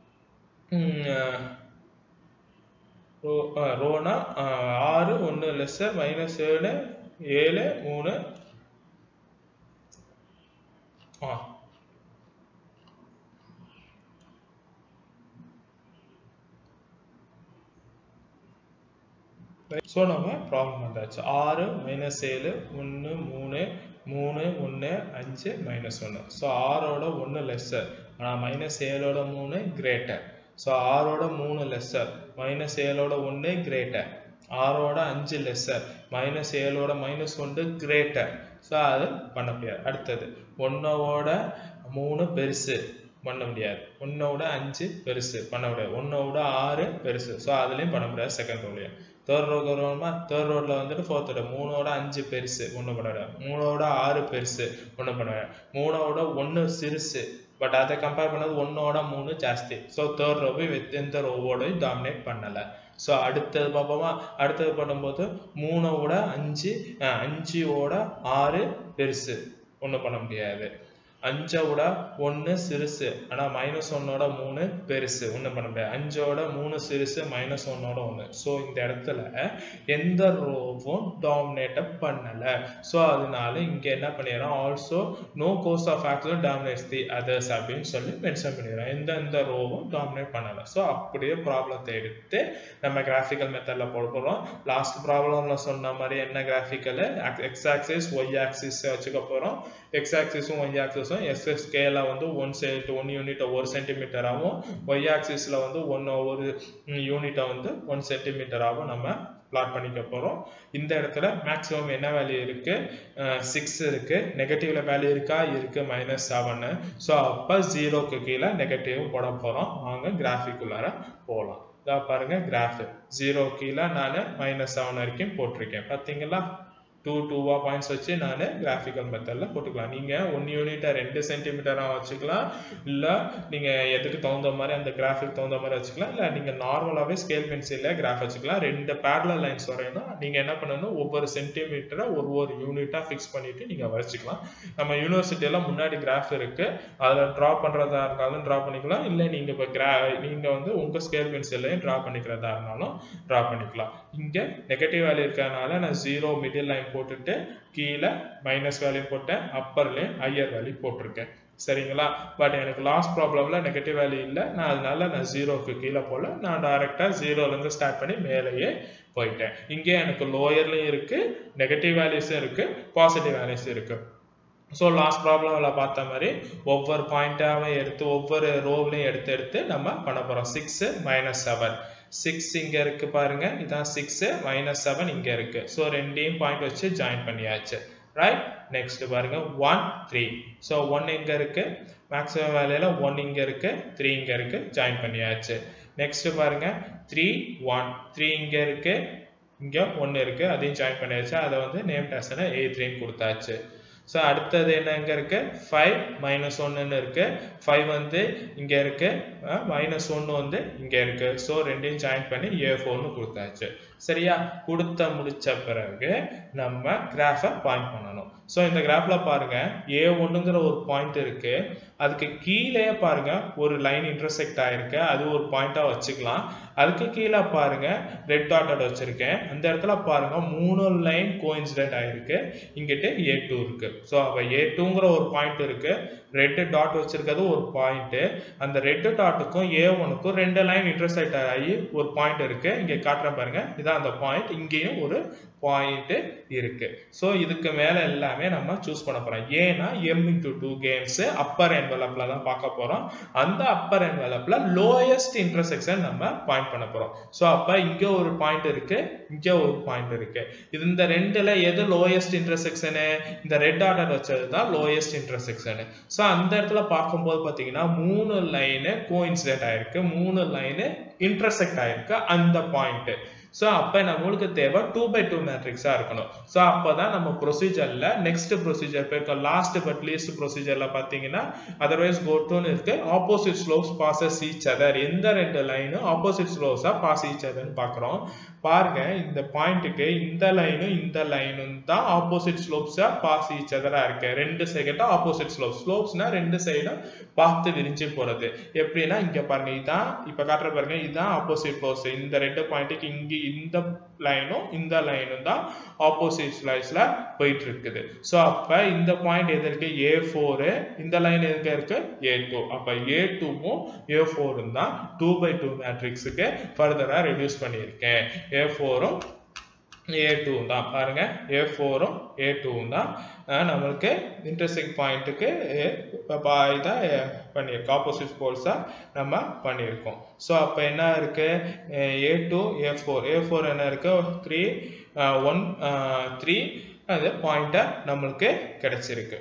ரோ ரோனா ஆறு ஒன்று லெஸ்ஸர் மைனஸ் ஏழு ஏழு மூணு ஆ ஸோ நம்ம ப்ராப்ளம் வந்தாச்சு ஆறு மைனஸ் ஏழு ஒன்று மூணு மூணு ஒன்று அஞ்சு மைனஸ் ஒன்று ஸோ ஆறோட ஒன்று லெஸ்ஸர் ஆனால் மைனஸ் ஏழோட மூணு கிரேட்டர் ஸோ ஆறோட மூணு லெஸ்ஸர் மைனஸ் ஏழோட ஒன்று கிரேட்டர் ஆறோட அஞ்சு லெஸ்ஸர் மைனஸ் ஏழோட மைனஸ் ஒன்று கிரேட்டர் ஸோ அது பண்ண முடியாது அடுத்தது ஒன்னோட மூணு பெருசு பண்ண முடியாது ஒன்னோட அஞ்சு பெருசு பண்ண முடியாது ஒன்னோட ஆறு பெருசு ஸோ அதுலேயும் பண்ண முடியாது செகண்ட் ரோலையும் தேர்ட் ரோக்கு வருவோமா தேர்ட் ரோட்ல வந்துட்டு ஃபோர்த்தோட மூணோட அஞ்சு பெருசு ஒன்றும் பண்ண முடியாது மூணோட ஆறு பெருசு ஒன்றும் பண்ண முடியாது மூணோட ஒன்று சிறுசு பட் அதை கம்பேர் பண்ணது ஒன்னோட மூணு ஜாஸ்தி ஸோ தேர்ட் ரோவை வித் எந்த ரோவோடையும் டாமினேட் பண்ணலை ஸோ அடுத்தது பார்ப்போமா அடுத்தது பண்ணும்போது மூணோட அஞ்சு அஞ்சோட ஆறு பெருசு ஒன்றும் பண்ண முடியாது அஞ்சோட ஒன்று சிறுசு ஆனால் மைனஸ் ஒன்னோட மூணு பெருசு ஒன்றும் பண்ண முடியாது அஞ்சோட மூணு சிறுசு மைனஸ் ஒன்னோட ஒன்று ஸோ இந்த இடத்துல எந்த ரோவும் டாமினேட்டை பண்ணலை ஸோ அதனால இங்கே என்ன பண்ணிடுறோம் also no course of actual dominates the others அப்படின்னு சொல்லி மென்ஷன் பண்ணிடுறோம் எந்த எந்த ரோவும் டாமினேட் பண்ணலை ஸோ அப்படியே ப்ராப்ளத்தை எடுத்து நம்ம கிராஃபிக்கல் மெத்தடில் போட போகிறோம் லாஸ்ட் ப்ராப்ளம்ல சொன்ன மாதிரி என்ன graphical X axis Y axis வச்சுக்க போகிறோம் எக்ஸ் ஆக்சிஸும் ஒய் ஆக்சிஸும் எஸ்எஸ் ஸ்கேல வந்து ஒன் சென்ட் ஒன் யூனிட் ஒரு சென்டிமீட்டராகவும் ஒய் ஆக்சிஸில் வந்து ஒன் ஒரு யூனிட்டை வந்து ஒன் சென்டிமீட்டராகவும் நம்ம பிளாட் பண்ணிக்க போகிறோம் இந்த இடத்துல மேக்ஸிமம் என்ன வேல்யூ இருக்கு சிக்ஸ் இருக்கு நெகட்டிவ்ல வேல்யூ இருக்கா இருக்கு மைனஸ் செவனு ஸோ அப்போ ஜீரோக்கு கீழே நெகட்டிவ் போட போகிறோம் வாங்க கிராஃபிக்குள்ளார போகலாம் இதா பாருங்க கிராஃப் ஜீரோ கீழே நான் மைனஸ் செவன் வரைக்கும் போட்டிருக்கேன் பார்த்தீங்களா டூ டூவா பாயிண்ட்ஸ் வச்சு நான் கிராஃபிக்கல் மெத்தடில் போட்டுக்கலாம் நீங்கள் ஒன் யூனிட்டை ரெண்டு சென்டிமீட்டராக வச்சுக்கலாம் இல்லை நீங்கள் எதுக்கு தகுந்த மாதிரி அந்த கிராஃபிக் தகுந்த மாதிரி வச்சுக்கலாம் இல்லை நீங்கள் நார்மலாகவே ஸ்கேல் பென்சிலில் கிராஃப் வச்சுக்கலாம் ரெண்டு பேரலல் லைன்ஸ் வரையணும் நீங்கள் என்ன பண்ணணும் ஒவ்வொரு சென்டிமீட்டரை ஒரு ஒரு யூனிட்டாக ஃபிக்ஸ் பண்ணிவிட்டு நீங்கள் வரைச்சிக்கலாம் நம்ம யூனிவர்சிட்டியெல்லாம் முன்னாடி கிராஃப் இருக்குது அதில் ட்ரா பண்ணுறதா இருந்தாலும் ட்ரா பண்ணிக்கலாம் இல்லை நீங்கள் இப்போ கிரா நீங்கள் வந்து உங்கள் ஸ்கேல் பென்சில்லையும் ட்ரா பண்ணிக்கிறதா இருந்தாலும் ட்ரா பண்ணிக்கலாம் இங்கே நெகட்டிவ் வேல்யூ இருக்கிறதுனால நான் ஜீரோ மிடில் லைன் போட்டுட்டு கீழே மைனஸ் வேல்யூ போட்டேன் அப்பர்லேயும் ஹையர் வேல்யூ போட்டிருக்கேன் சரிங்களா பட் எனக்கு லாஸ்ட் ப்ராப்ளம்ல நெகட்டிவ் வேல்யூ இல்லை நான் அதனால நான் ஜீரோக்கு கீழே போல நான் டைரெக்டாக ஜீரோலேருந்து ஸ்டார்ட் பண்ணி மேலேயே போயிட்டேன் இங்கே எனக்கு லோயர்லையும் இருக்கு நெகட்டிவ் வேல்யூஸும் இருக்கு பாசிட்டிவ் வேல்யூஸும் இருக்கு ஸோ லாஸ்ட் ப்ராப்ளமில் பார்த்த மாதிரி ஒவ்வொரு பாயிண்ட்டாகவும் எடுத்து ஒவ்வொரு ரோவ்லையும் எடுத்து எடுத்து நம்ம பண்ண போகிறோம் சிக்ஸு மைனஸ் செவன் சிக்ஸ் இங்கே இருக்கு பாருங்க இதான் சிக்ஸு மைனஸ் செவன் இங்கே இருக்கு ஸோ ரெண்டையும் பாயிண்ட் வச்சு ஜாயின் பண்ணியாச்சு ரைட் நெக்ஸ்ட் பாருங்க ஒன் த்ரீ ஸோ ஒன் எங்கே இருக்கு மேக்ஸிமம் வேலையில் ஒன் இங்கே இருக்கு த்ரீ இங்கே இருக்கு ஜாயின் பண்ணியாச்சு நெக்ஸ்ட் பாருங்க த்ரீ ஒன் த்ரீ இங்கே இருக்கு இங்கே ஒன்று இருக்கு அதையும் ஜாயின் பண்ணியாச்சு அதை வந்து நேம் டேஸ்னா ஏ த்ரீன்னு கொடுத்தாச்சு ஸோ அடுத்தது என்ன எங்கே இருக்கு ஃபைவ் மைனஸ் ஒன்றுன்னு இருக்கு ஃபைவ் வந்து இங்கே இருக்கு மைனஸ் ஒன்று வந்து இங்கே இருக்கு ஸோ ரெண்டையும் ஜாயின் பண்ணி ஏ ஃபோர்னு கொடுத்தாச்சு சரியா கொடுத்த முடிச்ச பிறகு நம்ம கிராஃபை பாயிண்ட் பண்ணணும் ஸோ இந்த கிராஃப்ல பாருங்க ஏ ஒன்றுங்கிற ஒரு பாயிண்ட் இருக்கு அதுக்கு கீழே பாருங்க ஒரு லைன் இன்டர்செக்ட் ஆயிருக்கு அது ஒரு பாயிண்டா வச்சுக்கலாம் அதுக்கு கீழே பாருங்க ரெட் டாட்டட் வச்சிருக்கேன் அந்த இடத்துல பாருங்க மூணு லைன் கோயின்சிடென்ட் ஆயிருக்கு இங்கிட்ட ஏ டூ இருக்கு ஸோ அப்போ ஏ டூங்கிற ஒரு பாயிண்ட் இருக்கு ரெட் டாட் வச்சிருக்கிறது ஒரு பாயிண்ட் அந்த ரெட் டாட்டுக்கும் ஏ ஒனுக்கும் ரெண்டு லைன் இன்டர்செக்ட் ஆகி ஒரு பாயிண்ட் இருக்கு இங்க காட்டுறேன் பாருங்க இதான் அந்த பாயிண்ட் இங்கேயும் ஒரு பாயிண்ட் இருக்கு ஸோ இதுக்கு மேல எல்லாமே நம்ம சூஸ் பண்ண போறோம் ஏன்னா M into two games upper என்வலப்ல தான் பார்க்க போறோம் அந்த அப்பர் என்வலப்ல லோயஸ்ட் இன்டர்செக்ஷன் நம்ம பாயிண்ட் பண்ண போறோம் ஸோ அப்ப இங்க ஒரு பாயிண்ட் இருக்கு இங்க ஒரு பாயிண்ட் இருக்கு இது இந்த ரெண்டுல எது லோயஸ்ட் இன்டர்செக்ஷனு இந்த ரெட் ஆர்டர் வச்சது தான் லோயஸ்ட் இன்டர்செக்ஷனு ஸோ அந்த இடத்துல பார்க்கும்போது பார்த்தீங்கன்னா மூணு லைனு கோஇன்சிடென்ட் ஆயிருக்கு மூணு லைனு இன்டர்செக்ட் ஆயிருக்கு அந்த பாயிண்ட் ஸோ அப்போ நம்மளுக்கு தேவை டூ பை டூ மேட்ரிக்ஸாக இருக்கணும் ஸோ அப்போ தான் நம்ம ப்ரொசீஜரில் நெக்ஸ்ட் ப்ரொசீஜர் போயிருக்கோம் லாஸ்ட் பட் லீஸ்ட் ப்ரொசீஜரில் பார்த்தீங்கன்னா அதர்வைஸ் கோட்டுன்னு இருக்கு opposite slopes passes each other எந்த ரெண்டு லைனும் ஆப்போசிட் ஸ்லோப்ஸாக பாஸ் ஈச் அதர்னு பார்க்குறோம் பாருங்க இந்த பாயிண்ட்டுக்கு இந்த லைனும் இந்த லைனும் தான் ஆப்போசிட் ஸ்லோப்ஸா பாஸ் ஈச் அதரா இருக்கு ரெண்டு சைடும் ஆப்போசிட் ஸ்லோப் ஸ்லோப்ஸ்னா ரெண்டு சைடும் பார்த்து விரிஞ்சு போறது எப்படின்னா இங்க பாருங்க இதான் இப்ப காட்டுற பாருங்க இதுதான் ஆப்போசிட் ஸ்லோப்ஸ் இந்த ரெண்டு பாயிண்ட்டுக்கு இங்க இந்த லைனும் இந்த லைனும் தான் ஆப்போசிட் ஸ்லைஸ்ல போயிட்டு இருக்குது ஸோ அப்ப இந்த பாயிண்ட் எது இருக்கு ஏ ஃபோரு இந்த லைன் எதுக்கு இருக்கு ஏ டூ அப்ப ஏ டூவும் ஏ ஃபோரும் தான் டூ பை டூ மேட்ரிக்ஸுக்கு ஃபர்தரா ரெடியூஸ் பண்ணியிருக்கேன் ஏ ஃபோரும் ஏ டூவும் தான் பாருங்க ஏ ஃபோரும் ஏ டூவும் தான் நம்மளுக்கு இன்டர்செக்ட் பாயிண்ட்டுக்கு இதாக பண்ணியிருக்கோம் ஆப்போசிட் போல்ஸாக நம்ம பண்ணியிருக்கோம் ஸோ அப்போ என்ன இருக்கு A two A four A four என்ன இருக்கு த்ரீ ஒன் த்ரீ அது பாயிண்ட்டை நம்மளுக்கு கிடைச்சிருக்கு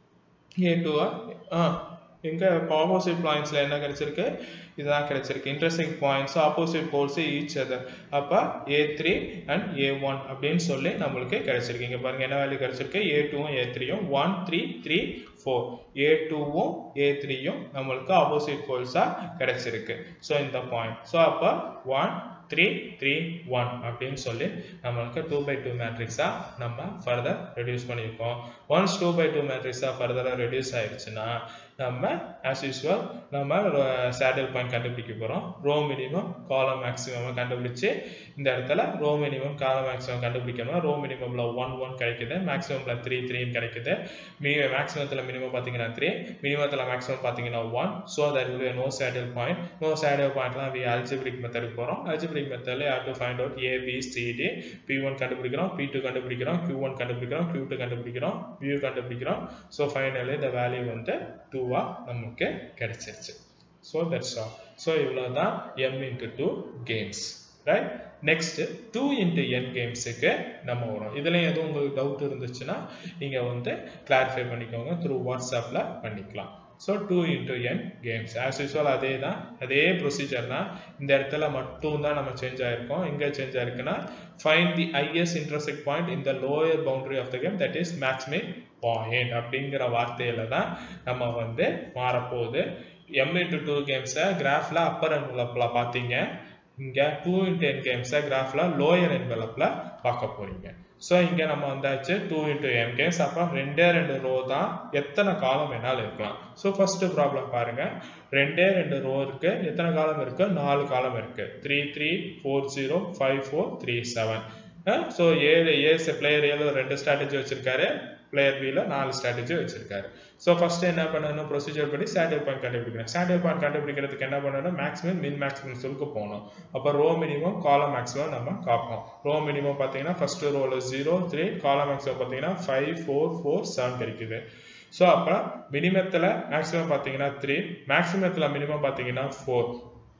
ஏ டூவா ஆ எங்க ஆப்போசிட் பாயிண்ட்ஸ்ல என்ன கிடைச்சிருக்கு இதுதான் கிடைச்சிருக்கு intersect points opposite poles each other அப்போ A three and A one அப்படின்னு சொல்லி நம்மளுக்கு கிடைச்சிருக்கு இங்க பாருங்க என்ன வேல்யூ கிடைச்சிருக்கு ஏ டூவும் ஏ த்ரீயும் one three three four A டூவும் ஏ த்ரீயும் நம்மளுக்கு ஆப்போசிட் போல்ஸாக கிடைச்சிருக்கு ஸோ இந்த பாயிண்ட் ஸோ அப்போ ஒன் த்ரீ த்ரீ ஒன் அப்படின்னு சொல்லி நம்மளுக்கு டூ பை டூ மேட்ரிக்ஸாக நம்ம ஃபர்தர் ரெடியூஸ் பண்ணியிருக்கோம் ஒன்ஸ் டூ பை டூ மேட்ரிக்ஸாக ஃபர்தராக ரெடியூஸ் ஆயிடுச்சுன்னா நம்ம ஆஸ் யூஸ்வல் நம்ம சேடில் பாயிண்ட் கண்டுபிடிக்க போகிறோம் ரோ மினிமம் காலம் மேக்ஸிமம் கண்டுபிடிச்சு இந்த இடத்துல ரோ மினிமம் காலம் மேக்ஸிமம் கண்டுபிடிக்கணும் ரோ மினிமமில் ஒன் ஒன் கிடைக்குது மேக்ஸிமமில் த்ரீ த்ரீன்னு கிடைக்குது மீ மேக்ஸிமத்தில் மினிமம் பார்த்தீங்கன்னா த்ரீ மினிமத்தில் மேக்ஸிமம் பார்த்தீங்கன்னா one so that will no saddle point no saddle பாயிண்ட்லாம் வி அல்ஜிபிரிக் மெத்தடுக்கு போகிறோம் அல்ஜிபிரிக் மெத்தடில் have to find out A B C D P one கண்டுபிடிக்கிறோம் பி டூ கண்டுபிடிக்கிறோம் கியூ ஒன் கண்டுபிடிக்கிறோம் கியூ டூ கண்டுபிடிக்கிறோம் வியூ கண்டுபிடிக்கிறோம் ஸோ ஃபைனலி இந்த வேல்யூ வந்து டூவாக நமக்கு கிடைச்சிருச்சு ஸோ தட்ஸ் ஆல் ஸோ இவ்வளோ தான் M into two games right next two into N கேம்ஸுக்கு நம்ம வரும் இதில் எதுவும் உங்களுக்கு டவுட் இருந்துச்சுன்னா நீங்கள் வந்து கிளாரிஃபை பண்ணிக்கோங்க த்ரூ வாட்ஸ்அப்பில் பண்ணிக்கலாம் so two into N games as usual அதே தான் அதே ப்ரொசீஜர் தான் இந்த இடத்துல மட்டும் தான் நம்ம சேஞ்ச் ஆயிருக்கோம் எங்கே சேஞ்ச் ஆயிருக்குன்னா find the highest intersect point இந்த lower boundary of the game that is maximin point அப்படிங்கிற வார்த்தையில தான் நம்ம வந்து மாறப்போகுது எம் இன்ட்டு டூ கேம்ஸை கிராஃபில் அப்பர் என்வலப்பில் பார்த்தீங்க இங்கே டூ இன்ட்டு என் கேம்ஸை கிராஃபில் லோயர் என்வலப்பில் பார்க்க போறீங்க ஸோ இங்கே நம்ம வந்தாச்சு டூ இன்ட்டு என் கேம்ஸ் அப்போ ரெண்டே ரெண்டு ரோ தான் எத்தனை காலம் வேணாலும் இருக்கலாம் ஸோ ஃபர்ஸ்ட் ப்ராப்ளம் பாருங்க ரெண்டே ரெண்டு ரோ இருக்கு எத்தனை காலம் இருக்கு நாலு காலம் இருக்கு three three four zero five four three seven so ஏழு ஏஸ் பிளேயர் ஏழு ரெண்டு ஸ்ட்ராட்டஜி வச்சிருக்காரு பிளேயர் பியில் நாலு ஸ்ட்ராட்டஜி வச்சிருக்காரு ஸோ ஃபர்ஸ்ட் என்ன பண்ணணும் ப்ரொசீஜர் படி சேட்டல் பாயிண்ட் கண்டுபிடிக்கணும் சேட்டல் பாயிண்ட் கண்டுபிடிக்கிறதுக்கு என்ன பண்ணணும் மேக்ஸிமம் மின் மேக்ஸிமம் சொல்லுக்கு போகணும் அப்போ ரோ மினிமம் காலம் மேக்ஸிமம் நம்ம காப்போம் ரோ மினிமம் பார்த்தீங்கன்னா ஃபர்ஸ்ட் ரோவில் ஜீரோ த்ரீ காலம் மேக்ஸிமம் பார்த்தீங்கன்னா ஃபைவ் ஃபோர் ஃபோர் செவன் கிடைக்குது ஸோ அப்போ மினிமத்தில் மேக்ஸிமம் பார்த்தீங்கன்னா த்ரீ மேக்ஸிமத்தில் மினிமம் பார்த்தீங்கன்னா ஃபோர்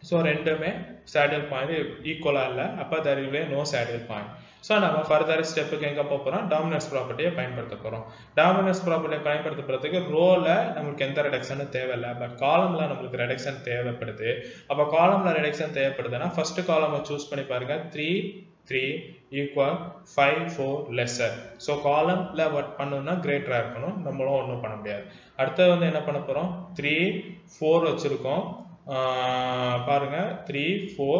ஸோ ரெண்டுமே சேடில் பாயிண்ட் ஈக்குவலாக இல்லை அப்போ there way no saddle point so நம்ம ஃபர்தர் ஸ்டெப்புக்கு எங்கே போக போகிறோம் டாமினன்ஸ் ப்ராப்பர்ட்டியை பயன்படுத்த போகிறோம் டாமினன்ஸ் ப்ராப்பர்ட்டியை பயன்படுத்துறதுக்கு ரோவில் நம்மளுக்கு எந்த ரெடக்ஷனும் தேவையில்லை பட் காலமில் நம்மளுக்கு ரெடக்ஷன் தேவைப்படுது அப்போ காலமில் ரெடக்ஷன் தேவைப்படுதுன்னா ஃபர்ஸ்ட் காலமை சூஸ் பண்ணி பாருங்க three three equal five four lesser so காலமில் ஒர்க் பண்ணணும்னா கிரேட்டராக இருக்கணும் நம்மளும் ஒன்றும் பண்ண முடியாது அடுத்தது வந்து என்ன பண்ண போகிறோம் த்ரீ ஃபோர் வச்சுருக்கோம் பாருங்க three four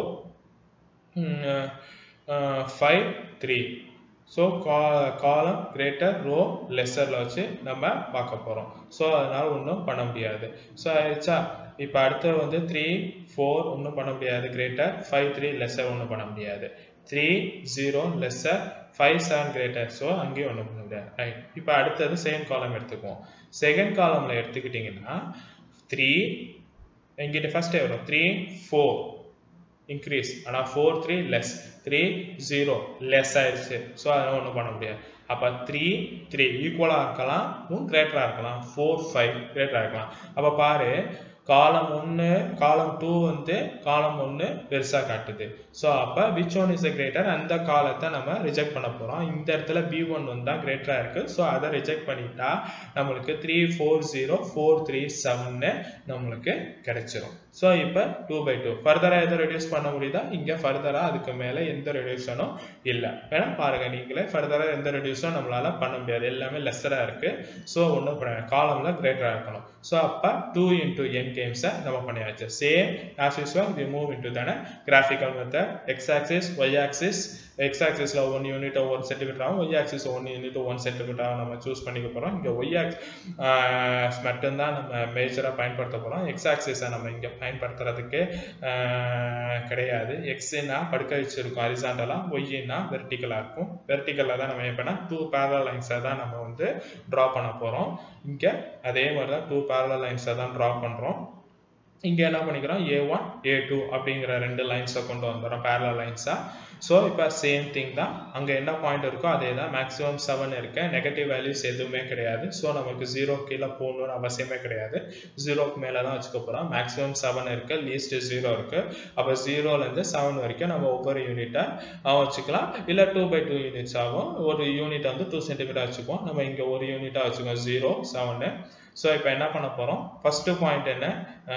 five three so கா காலம் கிரேட்டர் ரோ லெஸ்ஸரில் வச்சு நம்ம பார்க்க போகிறோம் ஸோ அதனால் ஒன்றும் பண்ண முடியாது ஸோ ஆயிடுச்சா இப்போ அடுத்தது வந்து த்ரீ ஃபோர் ஒன்றும் பண்ண முடியாது கிரேட்டர் ஃபைவ் த்ரீ லெஸ்ஸர் ஒன்றும் பண்ண முடியாது three zero lesser five seven greater so அங்கேயும் ஒன்றும் பண்ண முடியாது ரைட் இப்போ அடுத்தது செகண்ட் காலம் எடுத்துக்குவோம் செகண்ட் காலமில் எடுத்துக்கிட்டிங்கன்னா த்ரீ எங்கிட்ட ஃபர்ஸ்ட் வரும் த்ரீ ஃபோர் இன்க்ரீஸ் ஆனால் four three less three zero less ஆயிடுச்சு ஸோ அதெல்லாம் ஒன்றும் பண்ண முடியாது அப்போ த்ரீ த்ரீ ஈக்குவலாக இருக்கலாம் கிரேட்டராக இருக்கலாம் ஃபோர் ஃபைவ் கிரேட்டராக இருக்கலாம் அப்போ பாரு காலம் ஒன்று காலம் டூ வந்து காலம் ஒன்று பெருசாக காட்டுது ஸோ அப்போ விச் ஒன் இஸ் கிரேட்டர் அந்த காலத்தை நம்ம ரிஜெக்ட் பண்ண போகிறோம் இந்த இடத்துல பி ஒன் வந்து தான் கிரேட்டராக இருக்குது ஸோ அதை ரிஜெக்ட் பண்ணிட்டா நம்மளுக்கு three four zero four three செவன்னு நம்மளுக்கு கிடைச்சிரும் ஸோ இப்போ டூ பை டூ ஃபர்தராக எதை ரெடியூஸ் பண்ண முடியுதா இங்கே ஃபர்தராக அதுக்கு மேலே எந்த ரெடியூஷனும் இல்லை வேணா பாருங்கள் நீங்களே ஃபர்தராக எந்த ரெடியூஸும் நம்மளால பண்ண முடியாது எல்லாமே லெஸ்ஸராக இருக்குது ஸோ ஒன்றும் பண்ண காலமில் கிரேட்டராக இருக்கணும் ஸோ அப்போ டூ இன்டூ என் கேம்ஸை நம்ம பண்ணியாச்சு same as usual we move into தானே graphical method x axis Y axis x ஆக்சிஸில் ஒன் யூனிட் ஒன் சென்டிமீட்டர் ஆகும் y axis one unit one centimetre ஆகும் நம்ம சூஸ் பண்ணிக்க போகிறோம் இங்கே ஒய் ஆக்ஸ் மட்டும்தான் நம்ம மேஜராக பயன்படுத்த போகிறோம் எக்ஸ் ஆக்சிஸை நம்ம இங்கே பயன்படுத்துறதுக்கு கிடையாது எக்ஸ்னா படுக்க வச்சிருக்கோம் ஹரிசாண்டலாக ஒய்னா வெர்டிக்கலாக இருக்கும் வெர்டிக்கலில் தான் நம்ம எப்படின்னா டூ பேரல் லைன்ஸை தான் நம்ம வந்து ட்ரா பண்ண போகிறோம் இங்கே அதே மாதிரி தான் டூ பேரல் லைன்ஸை தான் ட்ரா பண்ணுறோம் இங்கே என்ன பண்ணிக்கிறோம் ஏ ஒன் ஏ டூ அப்படிங்கிற ரெண்டு லைன்ஸை கொண்டு வந்துடுறோம் பேரலல் லைன்ஸாக ஸோ இப்போ சேம் திங் தான் அங்கே என்ன பாயிண்ட் இருக்கோ அதே தான் மேக்ஸிமம் செவன் இருக்கு நெகட்டிவ் வேல்யூஸ் எதுவுமே கிடையாது ஸோ நமக்கு ஜீரோ கீழே போகணும்னு அவசியமே கிடையாது ஜீரோக்கு மேலே தான் வச்சுக்க போகிறோம் மேக்ஸிமம் செவன் இருக்கு லீஸ்ட் ஜீரோ இருக்கு அப்போ ஜீரோலேருந்து செவன் வரைக்கும் நம்ம ஒவ்வொரு யூனிட்டாக வச்சுக்கலாம் இல்லை டூ பை டூ யூனிட்ஸ் ஆகும் ஒரு யூனிட் வந்து டூ சென்டிமீட்டர் வச்சுக்குவோம் நம்ம இங்கே ஒரு யூனிட்டாக வச்சுக்கோம் ஜீரோ செவனு ஸோ இப்போ என்ன பண்ண போகிறோம் ஃபஸ்ட்டு பாயிண்ட் என்ன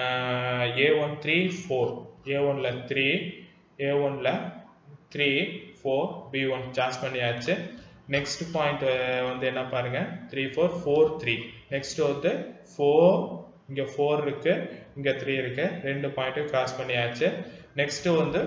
A one three four A ஒனில் த்ரீ ஏ ஒனில் three four B one charge பண்ணியாச்சு நெக்ஸ்ட் பாயிண்ட் வந்து என்ன பாருங்க three four four three next வந்து ஃபோர் இங்கே ஃபோர் இருக்கு இங்கே த்ரீ இருக்கு ரெண்டு பாயிண்ட்டும் கிராஸ் பண்ணியாச்சு நெக்ஸ்ட் வந்து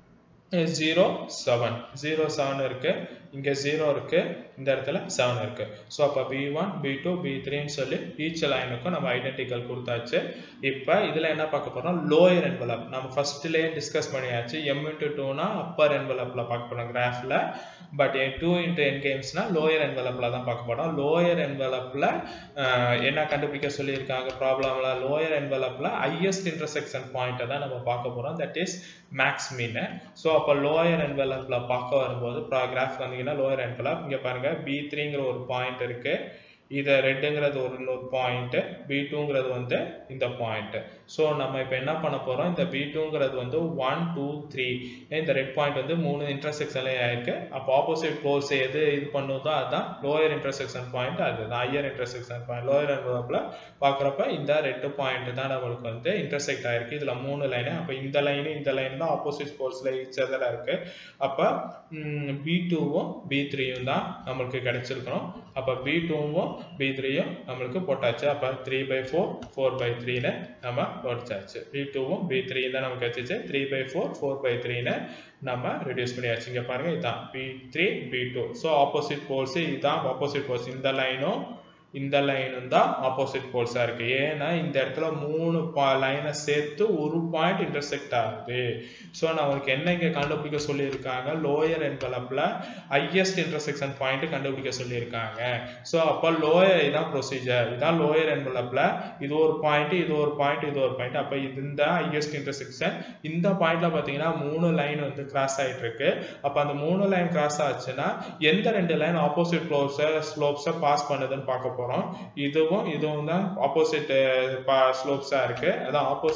ஜீரோ செவன் ஜீரோ செவன் இருக்கு இங்க ஜீரோ இருக்கு இந்த இடத்துல செவன் இருக்கு ஸோ அப்போ B one B two B த்ரீன்னு சொல்லி ஈச் லைனுக்கும் நம்ம ஐடென்டிக்கல் கொடுத்தாச்சு இப்போ இதில் என்ன பார்க்க போறோம் லோயர் என்வலப் நம்ம ஃபர்ஸ்ட்லேயே டிஸ்கஸ் பண்ணியாச்சு எம் இன்ட்டு டூனா அப்பர் என்வலப்பில் பார்க்க போறோம் கிராஃபில் பட் டூ இன்ட்டு என் கேம்ஸ்னா லோயர் என்வலப்பில் தான் பார்க்க போறோம் லோயர் என்வலப்பில் என்ன கண்டுபிடிக்க சொல்லியிருக்காங்க ப்ராப்ளம்ல லோயர் என்வலப்பில் ஹையஸ்ட் இன்டர்செக்ஷன் பாயிண்ட்டை தான் நம்ம பார்க்க போறோம் that is max min so அப்போ லோயர் என்வலப்பில் பார்க்க வரும்போது கிராஃப் வந்தீங்கன்னா லோயர் என்வலப் இங்கே பாருங்க பி த்ரீங்கிற ஒரு பாயிண்ட் இருக்கு இதை ரெட்டுங்கிறது ஒரு இன்னொரு பாயிண்ட் பி டூங்கிறது வந்து இந்த பாயிண்ட் ஸோ நம்ம இப்போ என்ன பண்ண போகிறோம் இந்த பி டூங்கிறது வந்து ஒன் டூ த்ரீ இந்த ரெட் பாயிண்ட் வந்து மூணு இன்டர்செக்ஷன்லேயே ஆயிருக்கு அப்போ ஆப்போசிட் போல்ஸ் எது இது பண்ணுதோ அதுதான் லோயர் இன்டர்செக்ஷன் பாயிண்ட் அதுதான் ஹையர் இன்டர்செக்ஷன் பாயிண்ட் லோயர் என்வலப்பில் பார்க்குறப்ப இந்த ரெட்டு பாயிண்ட் தான் நம்மளுக்கு வந்து இன்டர்செக்ட் ஆயிருக்கு இதில் மூணு லைனு அப்போ இந்த லைனு இந்த லைன் தான் ஆப்போசிட் போல்ஸில் ஈச் அதராக இருக்கு அப்போ பி டூவும் பி த்ரீயும் தான் நம்மளுக்கு கிடைச்சிருக்கணும் அப்போ பி டூவும் பி த்ரீயும் நம்மளுக்கு போட்டாச்சு அப்போ three by four four by த்ரீன்னு நம்ம போட்டாச்சு பி டூவும் பி த்ரீ தான் நமக்கு கிடைச்சிச்சு three by four four by த்ரீன்னு நம்ம ரெடியூஸ் பண்ணியாச்சு இங்கே பாருங்க இதுதான் B three B two so opposite poles இதுதான் ஆப்போசிட் போல்ஸ் இந்த லைனும் இந்த லைனும் தான் ஆப்போசிட் போல்ஸாக இருக்கு ஏன்னா இந்த இடத்துல மூணு பா லைனை சேர்த்து ஒரு பாயிண்ட் இன்டர்செக்ட் ஆகுது ஸோ நம்மளுக்கு என்ன இங்கே கண்டுபிடிக்க சொல்லியிருக்காங்க லோயர் என்வலப்பில் ஹையஸ்ட் இன்டர்செக்ஷன் பாயிண்ட் கண்டுபிடிக்க சொல்லியிருக்காங்க ஸோ அப்போ லோயர் இதான் ப்ரொசீஜர் இதான் லோயர் என்வலப்பில் இது ஒரு பாயிண்ட் இது ஒரு பாயிண்ட் இது ஒரு பாயிண்ட் அப்போ இது இந்த ஹையஸ்ட் இன்டர்செக்ஷன் இந்த பாயிண்ட்ல பார்த்தீங்கன்னா மூணு லைன் வந்து கிராஸ் ஆகிட்டு இருக்கு அப்போ அந்த மூணு லைன் கிராஸ் ஆச்சுன்னா எந்த ரெண்டு லைன் ஆப்போசிட் ஸ்லோப்ஸை ஸ்லோப்ஸை பாஸ் பண்ணுதுன்னு பார்க்க போகிறோம் இதுவும் இதுவும் தான் ஆப்போசிட் ஸ்லோப்ஸாக இருக்கு அதான் ஆப்போசிட்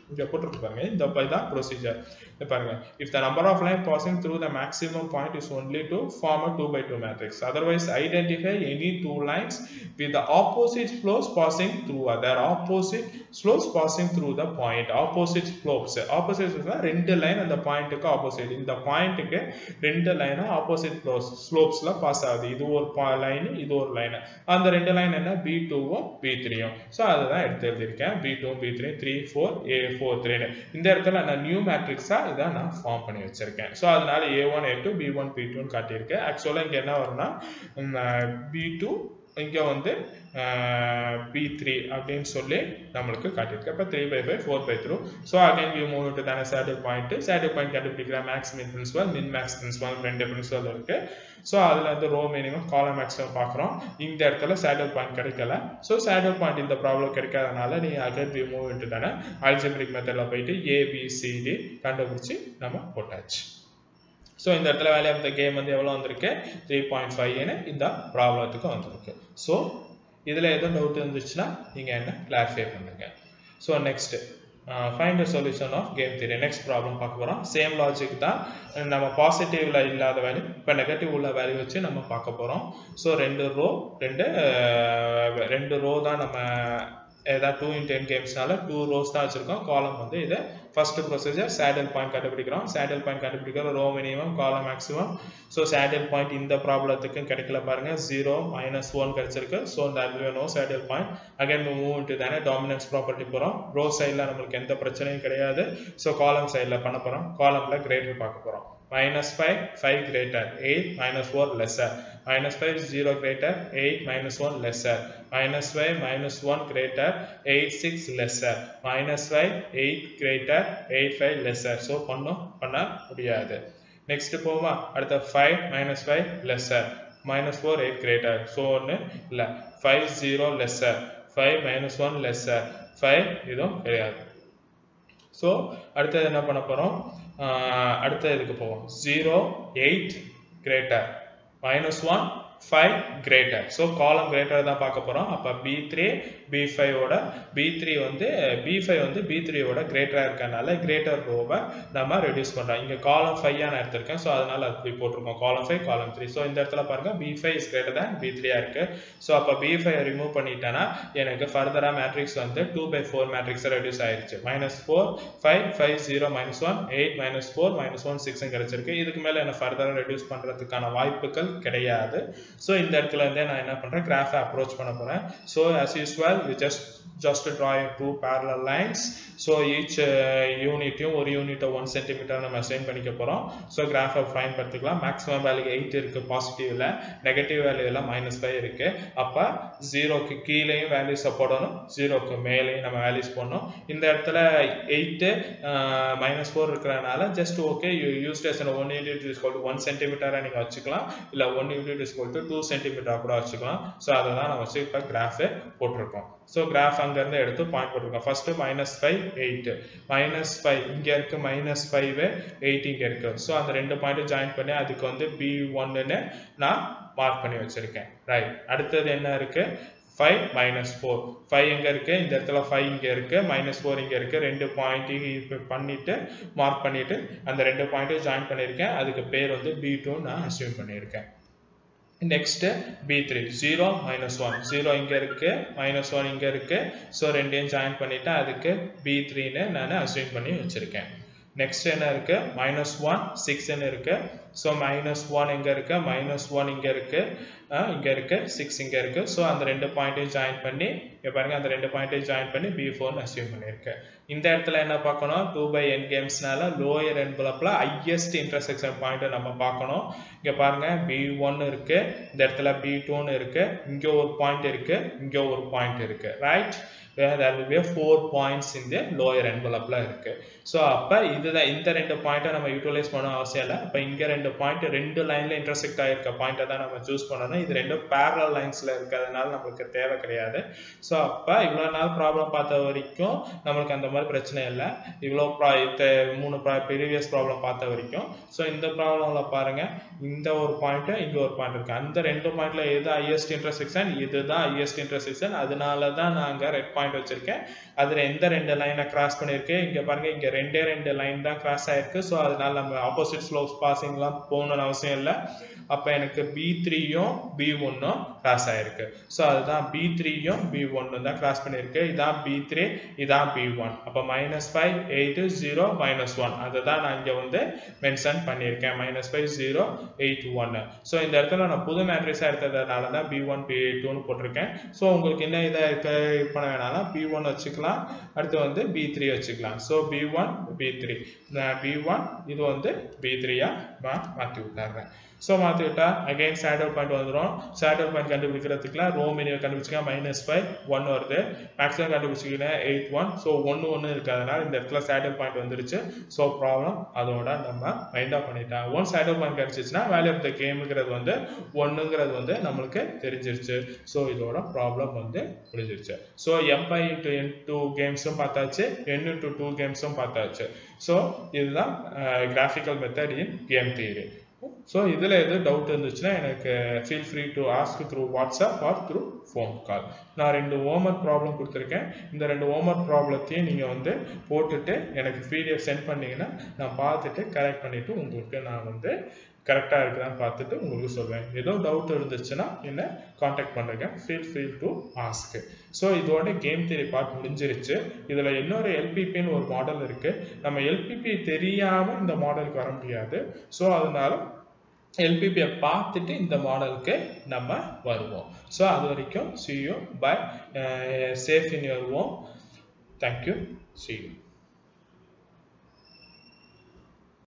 இங்கே போட்டுருக்கு பாருங்க இந்த இதான் ப்ரொசீஜர் பாருங்க if the number of line passing through the maximum point is only to form a two by two matrix otherwise identify any two lines with the opposite flows passing through other opposite slopes passing through the point opposite slopes opposite ரெண்டு லைன் அந்த பாயிண்ட்டுக்கு ஆப்போசிட் இந்த பாயிண்ட்டுக்கு ரெண்டு லைனா ஆப்போசிட் ஸ்லோப்ஸ் ஸ்லோப்ஸ்ல பாஸ் ஆகுது இது ஒரு லைன் இது ஒரு லைன் அந்த ரெண்டு லைன் என்ன பி டூவும் பி த்ரீயும் ஸோ அதுதான் எடுத்து எழுதியிருக்கேன் B two B three three four A four த்ரீன்னு இந்த இடத்துல நான் நியூ மேட்ரிக்ஸா இதான் நான் ஃபார்ம் பண்ணி வச்சிருக்கேன் ஸோ அதனால A one A two B one B டூன்னு காட்டியிருக்கேன் ஆக்சுவலாக இங்கே என்ன வரும்னா பி டூ இங்கே வந்து பி த்ரீ அப்படின்னு சொல்லி நம்மளுக்கு காட்டியிருக்கு அப்போ three by five four by through so again we move to தானே சேடில் பாயிண்ட் சேடில் பாயிண்ட் கண்டுபிடிக்கிற max min principal min max principal ரெண்டு பிரின்சிபல் இருக்கு ஸோ அதில் வந்து ரோ மினிமம் காலம் மேக்ஸிமம் பார்க்குறோம் இந்த இடத்துல சேடில் பாயிண்ட் கிடைக்கல ஸோ சேடில் பாயிண்ட் இந்த ப்ராப்ளம் கிடைக்காதனால நீ அகைன் வி மூவ் இன்ட்டு தானே அல்ஜிபிரிக் மெத்தடில் போயிட்டு ஏபிசிடி கண்டுபிடிச்சி நம்ம போட்டாச்சு ஸோ இந்த இடத்துல வேல்யூ ஆஃப் த கேம் வந்து எவ்வளோ வந்திருக்கு த்ரீ பாயிண்ட் ஃபைவ்னு இந்த ப்ராப்ளத்துக்கு வந்திருக்கு ஸோ இதில் எதுவும் டவுட் இருந்துச்சுன்னா நீங்கள் என்ன கிளாரிஃபை பண்ணுங்க so next find solution of game theory next problem பார்க்க போகிறோம் சேம் லாஜிக் தான் நம்ம பாசிட்டிவ்ல இல்லாத வேல்யூ இப்போ நெகட்டிவ் உள்ள வேல்யூ வச்சு நம்ம பார்க்க போகிறோம் ஸோ ரெண்டு ரோ ரெண்டு ரெண்டு ரோ தான் நம்ம ஏதாவது டூ இன் டென் கேம்ஸ்னால டூ ரோஸ் தான் வச்சிருக்கோம் காலம் வந்து இது ஃபர்ஸ்ட் ப்ரொசீஜர் சேடல் பாயிண்ட் கண்டுபிடிக்கிறோம் சேடல் பாயிண்ட் கண்டுபிடிக்கிற row minimum column maximum so saddle point இந்த ப்ராப்ளத்துக்கும் கிடைக்கல பாருங்க ஜீரோ மைனஸ் ஒன் கிடைச்சிருக்கு so that no saddle point again move to தானே டாமினன்ஸ் ப்ராப்பர்ட்டி போகிறோம் ரோ சைடில் நம்மளுக்கு எந்த பிரச்சனையும் கிடையாது ஸோ காலம் சைடில் பண்ண போகிறோம் காலமில் கிரேட்டர் பார்க்க போகிறோம் minus 5 5 greater 8 minus 4 lesser minus 5 0 greater 8 minus 1 lesser minus 5 minus 1 greater 8 6 lesser minus 5 8 greater 8 5 lesser so பண்ணோம் பண்ண முடியாது நெக்ஸ்ட் போமா அடுத்த 5 minus 5 lesser minus 4 8 greater so ஒன்று இல்லை 5 0 lesser 5 minus 1 lesser 5 இதுவும் கிடையாது ஸோ அடுத்தது என்ன பண்ண போகிறோம் அடுத்த இதுக்கு போவோம் zero eight greater minus one five greater so column greater தான் பார்க்க போகிறோம் அப்போ பி த்ரீ பி ஃபைவோட பி த்ரீ வந்து பி ஃபைவ் வந்து பி த்ரீயோட கிரேட்டராக இருக்கனால கிரேட்டர் ரோவை நம்ம ரெடியூஸ் பண்ணுறோம் இங்கே காலம் ஃபைவ் நான் எடுத்திருக்கேன் ஸோ அதனால அப்படி போட்டிருக்கோம் காலம் ஃபைவ் காலம் த்ரீ ஸோ இந்த இடத்துல பாருங்க பி ஃபைவ் இஸ் கிரேட்டர் தான் பி த்ரீயாக இருக்கு ஸோ அப்போ பி ஃபைவ் ரிமூவ் பண்ணிட்டேன்னா எனக்கு ஃபர்தராக மேட்ரிக்ஸ் வந்து two by four matrix reduce ஆயிருச்சு minus four five five zero minus one eight minus four minus one six கிடைச்சிருக்கு இதுக்கு மேலே என்ன ஃபர்தராக ரெடியூஸ் பண்ணுறதுக்கான வாய்ப்புகள் கிடையாது ஸோ இந்த இடத்துல இருந்தே நான் என்ன பண்ணுறேன் கிராஃபை அப்ரோச் பண்ண போகிறேன் so as usual we just just draw two parallel lines so each யூனிட்டையும் ஒரு யூனிட்டை ஒன் சென்டிமீட்டர் நம்ம அசைன் பண்ணிக்க போகிறோம் ஸோ கிராஃபை ஃபைன் பார்த்துக்கலாம் மேக்ஸிமம் வேல்யூ எயிட் இருக்குது பாசிட்டிவில் நெகட்டிவ் வேல்யூ எல்லாம் மைனஸ் ஃபைவ் இருக்குது அப்போ ஜீரோக்கு கீழேயும் வேல்யூஸை போடணும் ஜீரோக்கு மேலேயும் நம்ம வேல்யூஸ் போடணும் இந்த இடத்துல எயிட்டு மைனஸ் ஃபோர் இருக்கிறனால ஜஸ்ட் ஓகே யூ யூஸ் டேஷன் one unit is to one சென்டிமீட்டராக நீங்கள் வச்சுக்கலாம் இல்லை one unit is to two சென்டிமீட்டராக கூட வச்சுக்கலாம் ஸோ அதை தான் நம்ம வச்சு இப்போ கிராஃபு போட்டிருக்கோம் ஸோ கிராஃப் அங்கேருந்து எடுத்து பாயிண்ட் போட்டிருக்கோம் first minus five eight minus five இங்கே இருக்கு மைனஸ் ஃபைவ் எயிட் இங்கே இருக்கு ஸோ அந்த ரெண்டு பாயிண்ட்டும் ஜாயின் பண்ணி அதுக்கு வந்து பி ஒன்னு நான் மார்க் பண்ணி வச்சிருக்கேன் ரைட் அடுத்தது என்ன இருக்கு ஃபைவ் மைனஸ் ஃபோர் ஃபைவ் எங்கே இருக்கு இந்த இடத்துல ஃபைவ் இங்கே இருக்கு மைனஸ் ஃபோர் இங்கே இருக்கு ரெண்டு பாயிண்ட்டையும் பண்ணிட்டு மார்க் பண்ணிட்டு அந்த ரெண்டு பாயிண்ட்டையும் ஜாயின் பண்ணியிருக்கேன் அதுக்கு பேர் வந்து பி டூன்னு நான் அசியூம் பண்ணியிருக்கேன் next B three zero minus one zero இங்கே இருக்கு மைனஸ் ஒன் இங்கே இருக்கு ஸோ ரெண்டையும் ஜாயின் பண்ணிட்டு அதுக்கு பி த்ரீன்னு நான் அசியூம் பண்ணி வச்சிருக்கேன் நெக்ஸ்ட் என்ன இருக்கு மைனஸ் ஒன் சிக்ஸ்ன்னு இருக்கு ஸோ மைனஸ் ஒன் எங்கே இருக்கு மைனஸ் ஒன் இங்கே இருக்கு இங்கே இருக்கு சிக்ஸ் இங்கே இருக்கு ஸோ அந்த ரெண்டு பாயிண்ட்டையும் ஜாயின் பண்ணி இங்கே பாருங்க அந்த ரெண்டு பாயிண்ட்டையும் ஜாயின் பண்ணி பி ஃபோர்னு அசியூம் பண்ணியிருக்கேன் இந்த இடத்துல என்ன பார்க்கணும் டூ பை என் கேம்ஸ்னால லோயர் என்வலப்பில் ஹையஸ்ட் இன்டர்செக்ஷன் பாயிண்ட்டை நம்ம பார்க்கணும் இங்கே பாருங்க பி ஒன் இருக்கு இந்த இடத்துல பி டூன்னு இருக்கு இங்கே ஒரு பாயிண்ட் இருக்கு இங்கே ஒரு பாயிண்ட் இருக்கு right there will be four points in the lower envelope இருக்கு ஸோ அப்போ இதுதான் இந்த ரெண்டு பாயிண்ட்டை நம்ம யூட்டிலைஸ் பண்ண அவசியம் இல்லை இப்போ இங்கே ரெண்டு பாயிண்ட் ரெண்டு லைனில் இன்டர்செக்ட் ஆகிருக்க பாயிண்ட்டை தான் நம்ம சூஸ் பண்ணணும் இது ரெண்டும் பேரல் லைன்ஸில் இருக்கிறதுனால நம்மளுக்கு தேவை கிடையாது ஸோ அப்போ இவ்வளோ நாள் ப்ராப்ளம் பார்த்த வரைக்கும் நம்மளுக்கு அந்த மாதிரி பிரச்சனை இல்லை இவ்வளோ ப்ரா மூணு ப்ரீவியஸ் ப்ராப்ளம் பார்த்த வரைக்கும் ஸோ இந்த ப்ராப்ளமில் பாருங்க இந்த ஒரு பாயிண்ட்டு இங்கே ஒரு பாயிண்ட் இருக்கு அந்த ரெண்டு பாயிண்ட்ல எது ஹையஸ்ட் இன்டர்செக்ஷன் இதுதான் ஹையஸ்ட் இன்டர்செக்ஷன் அதனால தான் நாங்கள் ரெட் பாயிண்ட் பாயிண்ட் வச்சிருக்கேன் அதில் எந்த ரெண்டு லைனை கிராஸ் பண்ணியிருக்கு இங்கே பாருங்க இங்கே ரெண்டே ரெண்டு லைன் தான் கிராஸ் ஆயிருக்கு ஸோ அதனால நம்ம ஆப்போசிட் ஸ்லோப்ஸ் பாசிங்லாம் போகணும்னு அவசியம் இல்லை அப்போ எனக்கு பி த்ரீயும் பி ஒன்னும் கிராஸ் ஆயிருக்கு ஸோ அதுதான் பி த்ரீயும் பி ஒன்னு தான் கிராஸ் பண்ணியிருக்கு இதான் பி த்ரீ இதான் பி ஒன் அப்போ minus five eight zero minus one அதை தான் நான் இங்கே வந்து மென்ஷன் பண்ணியிருக்கேன் மைனஸ் ஃபைவ் ஜீரோ எயிட் ஒன்னு ஸோ இந்த இடத்துல நான் புது மேட்ரிக்ஸாக எடுத்ததுனால தான் பி ஒன் பி டூன்னு போட்டிருக்கேன் ஸோ உங்களுக்கு என்ன இதாக இருக்க இது பண்ண வேணாலும் பி ஒன் வச்சுக்கலாம் அடுத்து வந்து பி த்ரீ வச்சுக்கலாம் so B one B three B one இது வந்து பி த்ரீயாக மாற்றி விட்டாடுறேன் ஸோ மாற்றி விட்டா அகைன் சேடல் பாயிண்ட் வந்துடும் சேடல் பாயிண்ட் கண்டுபிடிக்கிறதுக்குலாம் ரோ மினியை கண்டுபிடிச்சிக்க மைனஸ் ஃபைவ் ஒன் வருது மேக்ஸிமம் கண்டுபிடிச்சிக்கிட்டேன் எயிட் ஒன் ஸோ ஒன்று ஒன்று இருக்கிறதுனால இந்த இடத்துல சேடல் பாயிண்ட் வந்துருச்சு ஸோ ப்ராப்ளம் அதோட நம்ம மைண்ட் ஆஃப் பண்ணிட்டோம் ஒன் சேடல் பாயிண்ட் கிடச்சிச்சுன்னா வேல்யூ ஆஃப் த கேமுங்கிறது வந்து ஒன்றுங்கிறது வந்து நம்மளுக்கு தெரிஞ்சிருச்சு ஸோ இதோட ப்ராப்ளம் வந்து முடிஞ்சிருச்சு so M by into n two கேம்ஸும் பார்த்தாச்சு என் இன்ட்டு டூ கேம்ஸும் பார்த்தாச்சு ஸோ இதுதான் graphical method in game theory so இதில் எது டவுட் இருந்துச்சுன்னா எனக்கு feel free to ask through WhatsApp or through phone call நான் ரெண்டு ஹோம்ஒர்க் ப்ராப்ளம் கொடுத்துருக்கேன் இந்த ரெண்டு ஹோம்ஒர்க் ப்ராப்ளத்தையும் நீங்கள் வந்து போட்டுட்டு எனக்கு பிடிஎஃப் சென்ட் பண்ணீங்கன்னா நான் பார்த்துட்டு கரெக்ட் பண்ணிவிட்டு உங்களுக்கு நான் வந்து கரெக்டாக இருக்குதான்னு பார்த்துட்டு உங்களுக்கு சொல்வேன் ஏதோ டவுட் இருந்துச்சுன்னா என்ன காண்டாக்ட் பண்ணுங்க feel feel to ask so இதோட கேம் தியரி பார்ட் முடிஞ்சிருச்சு இதில் இன்னொரு எல்பிபின்னு ஒரு மாடல் இருக்குது நம்ம எல்பிபி தெரியாமல் இந்த மாடலுக்கு வர முடியாது ஸோ அதனால எல்பிபியை பார்த்துட்டு இந்த மாடலுக்கு நம்ம வருவோம் ஸோ அது வரைக்கும் see you bye safe in your home thank you see you